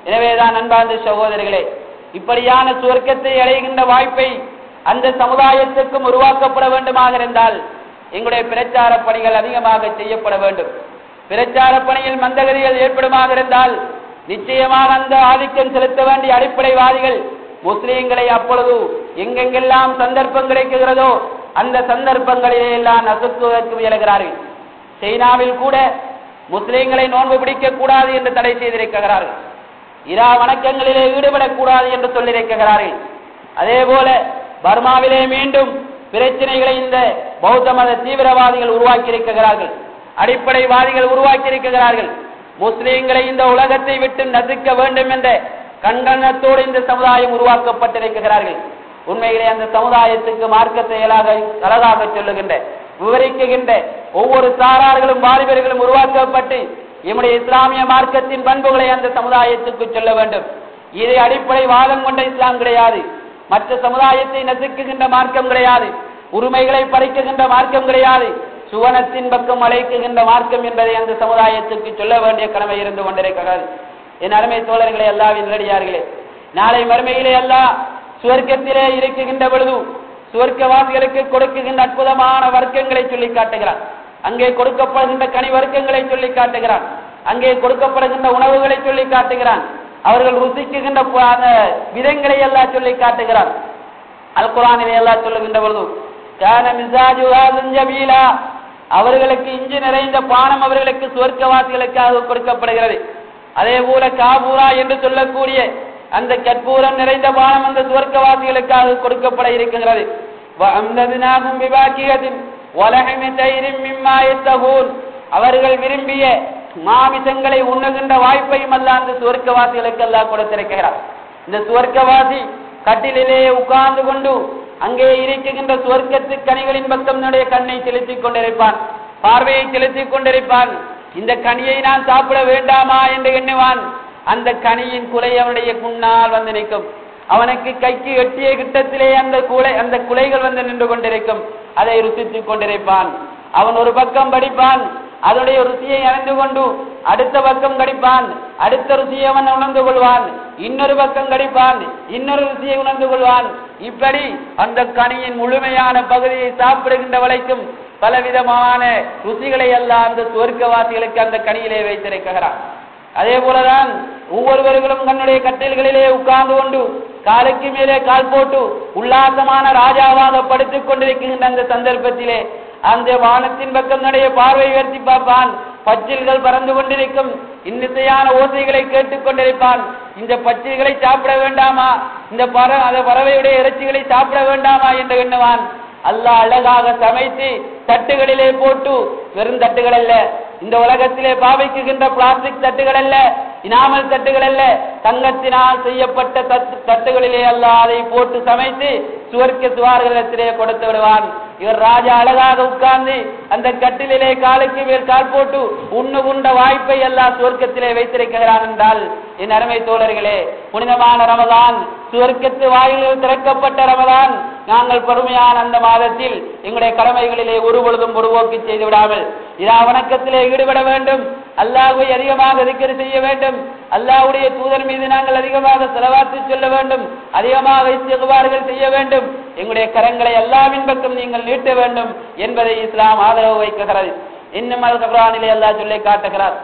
எனவேதான் அன்பார்ந்த சகோதரர்களே இப்படியான சுவர்க்கத்தை அடைகின்ற வாய்ப்பை அந்த சமுதாயத்துக்கும் உருவாக்கப்பட வேண்டுமாக இருந்தால் எங்களுடைய பிரச்சார பணிகள் அதிகமாக செய்யப்பட வேண்டும் பிரச்சார பணியில் மந்தகதிகள் ஏற்படுமாக இருந்தால் நிச்சயமாக அந்த ஆதிக்கம் செலுத்த வேண்டிய அடிப்படைவாதிகள் முஸ்லீம்களை அப்பொழுது எங்கெங்கெல்லாம் சந்தர்ப்பம் கிடைக்குகிறதோ அந்த சந்தர்ப்பங்களிலே எல்லாம் நசுக்குவதற்கு முயலுகிறார்கள் சைனாவில் கூட முஸ்லீம்களை நோன்பு பிடிக்க கூடாது என்று தடை செய்திருக்கிறார்கள் இரா வணக்கங்களிலே ஈடுபடக்கூடாது என்று சொல்லியிருக்கிறார்கள் அதே போல பர்மாவிலே மீண்டும் பிரச்சனைகளை இந்த பௌத்த மத தீவிரவாதிகள் உருவாக்கி இருக்கிறார்கள் அடிப்படைவாதிகள் உருவாக்கி இருக்கிறார்கள் முஸ்லீம்களை இந்த உலகத்தை விட்டு நசுக்க வேண்டும் என்ற கண்டனத்தோடு இந்த சமுதாயம் உருவாக்கப்பட்டிருக்கிறார்கள் உண்மையிலே அந்த சமுதாயத்துக்கு மார்க்க செயலாக அழகாக சொல்லுகின்ற விவரிக்குகின்ற ஒவ்வொரு சாரார்களும் வாலிபர்களும் உருவாக்கப்பட்டு எம்முடைய இஸ்லாமிய மார்க்கத்தின் பண்புகளை அந்த சமுதாயத்துக்கு சொல்ல வேண்டும் இது அடிப்படை வாதம் கொண்ட இஸ்லாம் கிடையாது மற்ற சமுதாயத்தை நசுக்குகின்ற மார்க்கம் கிடையாது உரிமைகளை பறிக்குகின்ற மார்க்கம் கிடையாது சுவனத்தின் பக்கம் அழைக்குகின்ற மார்க்கம் என்பதை அந்த சமுதாயத்துக்கு சொல்ல வேண்டிய கடமை இருந்து கொண்டிருக்கிறது என் அருமை தோழர்களே எல்லாவின் நடிகார்களே நாளை மறுமையிலே எல்லாம் சுவர்க்கத்திலே இருக்குகின்ற பொழுது சுவர்க்கவாசிகளுக்கு கொடுக்குகின்ற அற்புதமான வர்க்கங்களை சொல்லி காட்டுகிறான் அங்கே கொடுக்கப்படுகின்ற கனி வர்க்கங்களை சொல்லி காட்டுகிறான் அங்கே கொடுக்கப்படுகின்ற உணவுகளை சொல்லி காட்டுகிறான் அவர்கள் ருசிக்குகின்ற ப- அந்த விதங்களை எல்லாம் சொல்லி காட்டுகிறான் அல் குரானிலே எல்லாம் சொல்லுகின்ற பொழுது கான மிசாஜுஹா ஜபீலா அவர்களுக்கு இஞ்சி நிறைந்த பானம் அவர்களுக்கு சுவர்க்கவாசிகளுக்காக கொடுக்கப்படுகிறது அதே போல காபூரா என்று சொல்லக்கூடிய அந்த கற்பூரம் நிறைந்த பானம் அந்த சுவர்க்கவாசிகளுக்காக கொடுக்கப்பட இருக்கிறது வஅம்ததுனாகும் பிபாக்கியத்தின் வலஹமி தைரின் மிம்மா யத்தகூன் அவர்கள் விரும்பிய மாமிசங்களை உண்ணுகின்ற வாய்ப்பையும் அல்ல அந்த சுவர்க்கவாசிகளுக்கு எல்லாம் கொடுத்திருக்கிறார் இந்த சுவர்க்கவாசி கட்டிலிலே உட்கார்ந்து கொண்டு அங்கே இருக்குகின்ற சுவர்க்கத்து கனிகளின் பக்கம் தன்னுடைய கண்ணை செலுத்திக் கொண்டிருப்பான் பார்வையை செலுத்திக் கொண்டிருப்பான் இந்த கனியை நான் சாப்பிட வேண்டாமா என்று எண்ணுவான் அந்த கனியின் குலை அவனுடைய முன்னால் வந்து நிற்கும் அவனுக்கு கைக்கு எட்டிய கிட்டத்திலே அந்த குலை அந்த குலைகள் வந்து நின்று கொண்டிருக்கும் அதை ருசித்துக் கொண்டிருப்பான் அவன் ஒரு பக்கம் படிப்பான் அதனுடைய ருசியை அறிந்து கொண்டு அடுத்த பக்கம் கடிப்பான் அடுத்த ருசியை அவன் உணர்ந்து கொள்வான் இன்னொரு பக்கம் கடிப்பான் இன்னொரு ருசியை உணர்ந்து கொள்வான் இப்படி அந்த கனியின் முழுமையான பகுதியை சாப்பிடுகின்ற வரைக்கும் பலவிதமான ருசிகளை எல்லாம் அந்த சுவர்க்கவாசிகளுக்கு அந்த கனியிலே வைத்திருக்கிறான் அதே போலதான் ஒவ்வொருவர்களும் தன்னுடைய கட்டில்களிலே உட்கார்ந்து கொண்டு காலுக்கு மேலே கால் போட்டு உல்லாசமான ராஜாவாக படுத்துக் கொண்டிருக்கின்ற அந்த சந்தர்ப்பத்திலே அந்த வானத்தின் பக்கம் நடைய பார்வை உயர்த்தி பார்ப்பான் பச்சில்கள் பறந்து கொண்டிருக்கும் இன்னிசையான ஓசைகளை கேட்டுக் கொண்டிருப்பான் இந்த பச்சில்களை சாப்பிட வேண்டாமா இந்த பற அந்த பறவையுடைய இறைச்சிகளை சாப்பிட வேண்டாமா என்று எண்ணுவான் அல்லாஹ் அழகாக சமைத்து தட்டுகளிலே போட்டு வெறும் தட்டுகள் அல்ல இந்த உலகத்திலே பாவிக்குகின்ற பிளாஸ்டிக் தட்டுகள் அல்ல இனாமல் தட்டுகள் அல்ல தங்கத்தினால் செய்யப்பட்ட தட்டு தட்டுகளிலே அல்லாஹ் அதை போட்டு சமைத்து சுவர்க்க சுவார்களிடத்திலே கொடுத்து விடுவான் இவர் ராஜா அழகாக உட்கார்ந்து அந்த கட்டிலே காலுக்கு மேல் கால் போட்டு உண்ணு உண்ட வாய்ப்பை எல்லாம் சுவர்க்கத்திலே வைத்திருக்கிறான் என்றால் என் அருமை தோழர்களே புனிதமான ரமதான் சுவர்க்கத்து வாயிலில் திறக்கப்பட்ட ரமதான் நாங்கள் பொறுமையான அந்த மாதத்தில் எங்களுடைய கடமைகளிலே ஒரு பொழுதும் பொடுவோக்கி செய்து விடாமல் இதா வணக்கத்திலே ஈடுபட வேண்டும் அல்லாஹ்வை அதிகமாக திக்கரி செய்ய வேண்டும் அல்லாஹ்வுடைய தூதர் மீது நாங்கள் அதிகமாக செலவாத்து சொல்ல வேண்டும் அதிகமாக இஸ்திகுபார்கள் செய்ய வேண்டும் எங்களுடைய கரங்களை அல்லாவின் பக்கம் நீங்கள் நீட்ட வேண்டும் என்பதை இஸ்லாம் ஆதரவு வைக்கிறது இன்னும் அது குர்ஆனிலே அல்லாஹ் சொல்லி காட்டுகிறார்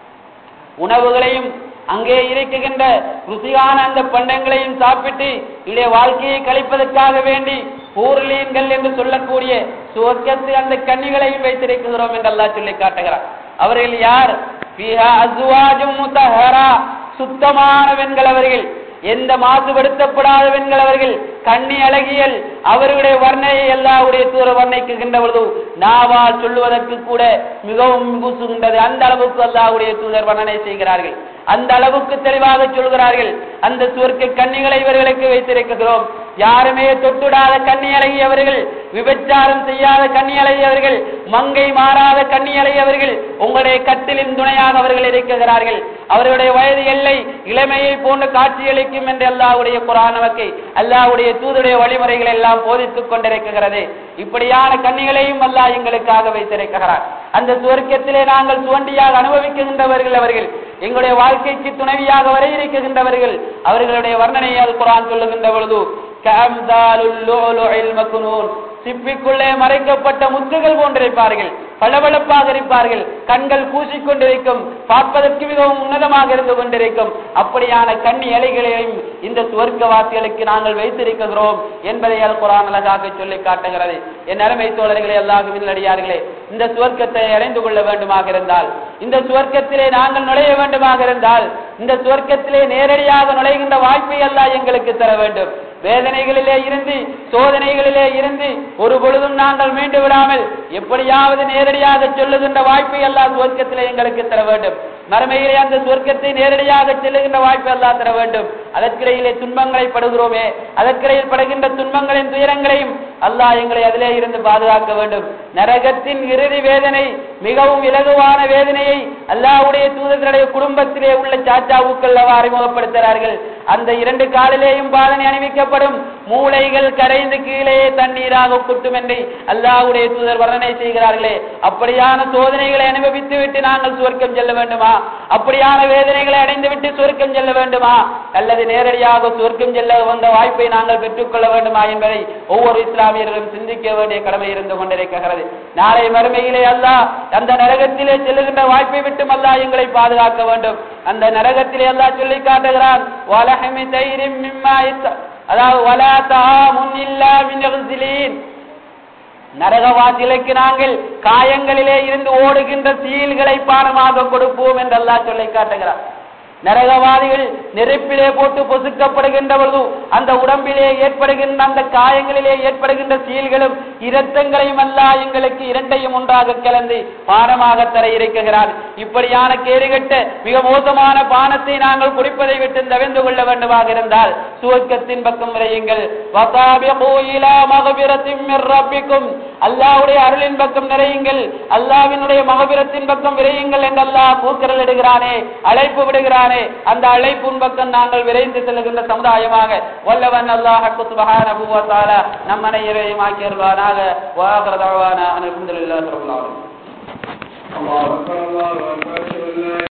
உணவுகளையும் அங்கே இருக்குகின்ற ருசியான அந்த பண்டங்களையும் சாப்பிட்டு இடைய வாழ்க்கையை கழிப்பதற்காக வேண்டி பூர்லீன்கள் என்று சொல்லக்கூடிய சுவர்க்கத்து அந்த கன்னிகளையும் வைத்திருக்கிறோம் என்று அல்லாஹ் சொல்லி காட்டுகிறார் அவர்கள் யார் ஃபீஹா அஸ்வாஜும் முத்தஹரா சுத்தமான பெண்கள் அவர்கள் எந்த மாசுபடுத்தப்படாத பெண்கள் அவர்கள் கண்ணி அழகியல் அவர்களுடைய வர்ணையை எல்லாருடைய தூர வர்ணிக்குகின்ற பொழுது நாவால் சொல்லுவதற்கு கூட மிகவும் கூசுகின்றது அந்த அளவுக்கு அல்லாஹ்வுடைய தூதர் வர்ணனை செய்கிறார்கள் அந்த அளவுக்கு தெளிவாக சொல்கிறார்கள் அந்த சுவர்க்க கன்னிகளை இவர்களுக்கு வைத்திருக்கிறோம் யாருமே தொட்டுடாத கன்னி அழகியவர்கள் விபச்சாரம் செய்யாத கன்னி அழகியவர்கள் மங்கை மாறாத கன்னி அழகியவர்கள் உங்களுடைய கட்டிலின் துணையாக அவர்கள் இருக்கிறார்கள் அவர்களுடைய வயது எல்லை இளமையை போன்று காட்சியளிக்கும் என்று அல்லாஹ்வுடைய குரான் நமக்கு அல்லாஹ்வுடைய தூதுடைய வழிமுறைகள் எல்லாம் போதித்துக் கொண்டிருக்கிறது இப்படியான கன்னிகளையும் அல்லாஹ் எங்களுக்காக வைத்திருக்கிறார் அந்த சுவர்க்கத்திலே நாங்கள் சுவண்டியாக அனுபவிக்கின்றவர்கள் அவர்கள் எங்களுடைய வாழ்க்கைக்கு துணைவியாக வர இருக்கின்றவர்கள் அவர்களுடைய வர்ணனையால் குரான் சொல்லுகின்ற பொழுது கஅம்சாலுல் லுஅலுஇல் மக்னூன் சிப்பிக்குள்ளே மறைக்கப்பட்ட முத்துகள் போன்றிருப்பார்கள் பளபளப்பாக இருப்பார்கள் கண்கள் பூசிக்கொண்டிருக்கும் பார்ப்பதற்கு மிகவும் உன்னதமாக இருந்து கொண்டிருக்கும் அப்படியான கண்ணி இலைகளையும் இந்த சுவர்க்கவாசிகளுக்கு நாங்கள் வைத்திருக்கிறோம் என்பதை அல் குரான் அழகாக சொல்லி காட்டுகிறது என் அருமை தோழர்களே எல்லாரும் அடியார்களே இந்த சுவர்க்கத்தை அடைந்து கொள்ள வேண்டுமாக இருந்தால் இந்த சுவர்க்கத்திலே நாங்கள் நுழைய வேண்டுமாக இருந்தால் இந்த சுவர்க்கத்திலே நேரடியாக நுழைகின்ற வாய்ப்பை எல்லாம் எங்களுக்கு தர வேண்டும் வேதனைகளிலே இருந்து சோதனைகளிலே இருந்து ஒரு பொழுதும் நாங்கள் மீண்டு விடாமல் எப்படியாவது நேரடியாக சொல்லுகின்ற வாய்ப்பை எல்லாம் சுவர்க்கத்திலே எங்களுக்கு தர வேண்டும் மறுமையிலே அந்த சுவர்க்கத்தை நேரடியாக செல்லுகின்ற வாய்ப்பை எல்லாம் தர வேண்டும் அதற்கிடையிலே துன்பங்களை படுகிறோமே அதற்கிடையில் படுகின்ற துன்பங்களின் துயரங்களையும் அல்லாஹ் எங்களை அதிலே இருந்து பாதுகாக்க வேண்டும் நரகத்தின் இறுதி வேதனை மிகவும் இலகுவான வேதனையை அல்லாஹ்வுடைய தூதர்களுடைய குடும்பத்திலே உள்ள சாச்சாவுக்கள் அவர் அறிமுகப்படுத்துகிறார்கள் அந்த இரண்டு காலிலேயும் பாதனை அணிவிக்கப்படும் மூளைகள் கரைந்து கீழே தண்ணீராக கொட்டும் என்று அல்லாஹ்வுடைய தூதர் வர்ணனை செய்கிறார்களே அப்படியான சோதனைகளை அனுபவித்து விட்டு நாங்கள் சுவர்க்கம் செல்ல வேண்டுமா அப்படியான வேதனைகளை அடைந்து விட்டு சுவர்க்கம் செல்ல வேண்டுமா அல்லது நேரடியாக சுவர்க்கம் செல்ல வந்த வாய்ப்பை நாங்கள் பெற்றுக்கொள்ள வேண்டுமா என்பதை ஒவ்வொரு இஸ்லாமியர்களும் சிந்திக்க வேண்டிய கடமை இருந்து கொண்டிருக்கிறது நாளை மறுமையிலே அல்லாஹ் அந்த நரகத்திலே செல்லுகின்ற வாய்ப்பை விட்டும் அல்லாஹ் எங்களை பாதுகாக்க வேண்டும் அந்த நரகத்திலே அல்லாஹ் சொல்லி காட்டுகிறான் வலஹமி தைரிம் மிம்மா இத்த- அதாவது வலா தஆமுன் இல்லா மின் யக்ஸிலீன் நரகவாசிகளுக்கு நாங்கள் காயங்களிலே இருந்து ஓடுகின்ற சீல்களை பானமாக கொடுப்போம் என்று அல்லாஹ் சொல்லி காட்டுகிறார் நரகவாதிகள் நெருப்பிலே போட்டு பொசுக்கப்படுகின்ற பொழுது அந்த உடம்பிலே ஏற்படுகின்ற அந்த காயங்களிலே ஏற்படுகின்ற சீல்களும் இரத்தங்களையும் அல்லாஹ் எங்களுக்கு இரண்டையும் ஒன்றாக கலந்து பானமாக தர இருக்கிறார் இப்படியான கேடுகட்ட மிக மோசமான பானத்தை நாங்கள் குடிப்பதை விட்டு தவிர்ந்து கொள்ள வேண்டுமாக இருந்தால் சுவர்க்கத்தின் பக்கம் விரையுங்கள் வசாபிகு இலா மகபிரத்தின் மிர் ரப்பிக்கும் அல்லாஹ்வுடைய அருளின் பக்கம் நிறையுங்கள் அல்லாஹ்வினுடைய மகபிரத்தின் பக்கம் விரையுங்கள் என்று அல்லாஹ் கூக்குரல் இடுகிறானே அழைப்பு விடுகிறானே அந்த அழைப்பின் பக்கம் நாங்கள் விரைந்து செல்லுகின்ற சமுதாயமாக வல்லவன் அல்லாஹ் சுப்ஹானஹு வ தஆலா நம் அனைவரையும் ஆக்கியருள்வானாக வாஹிர தஅவானா அல்ஹம்துலில்லாஹி ரப்பில் ஆலமீன் الله أكبر الله أكبر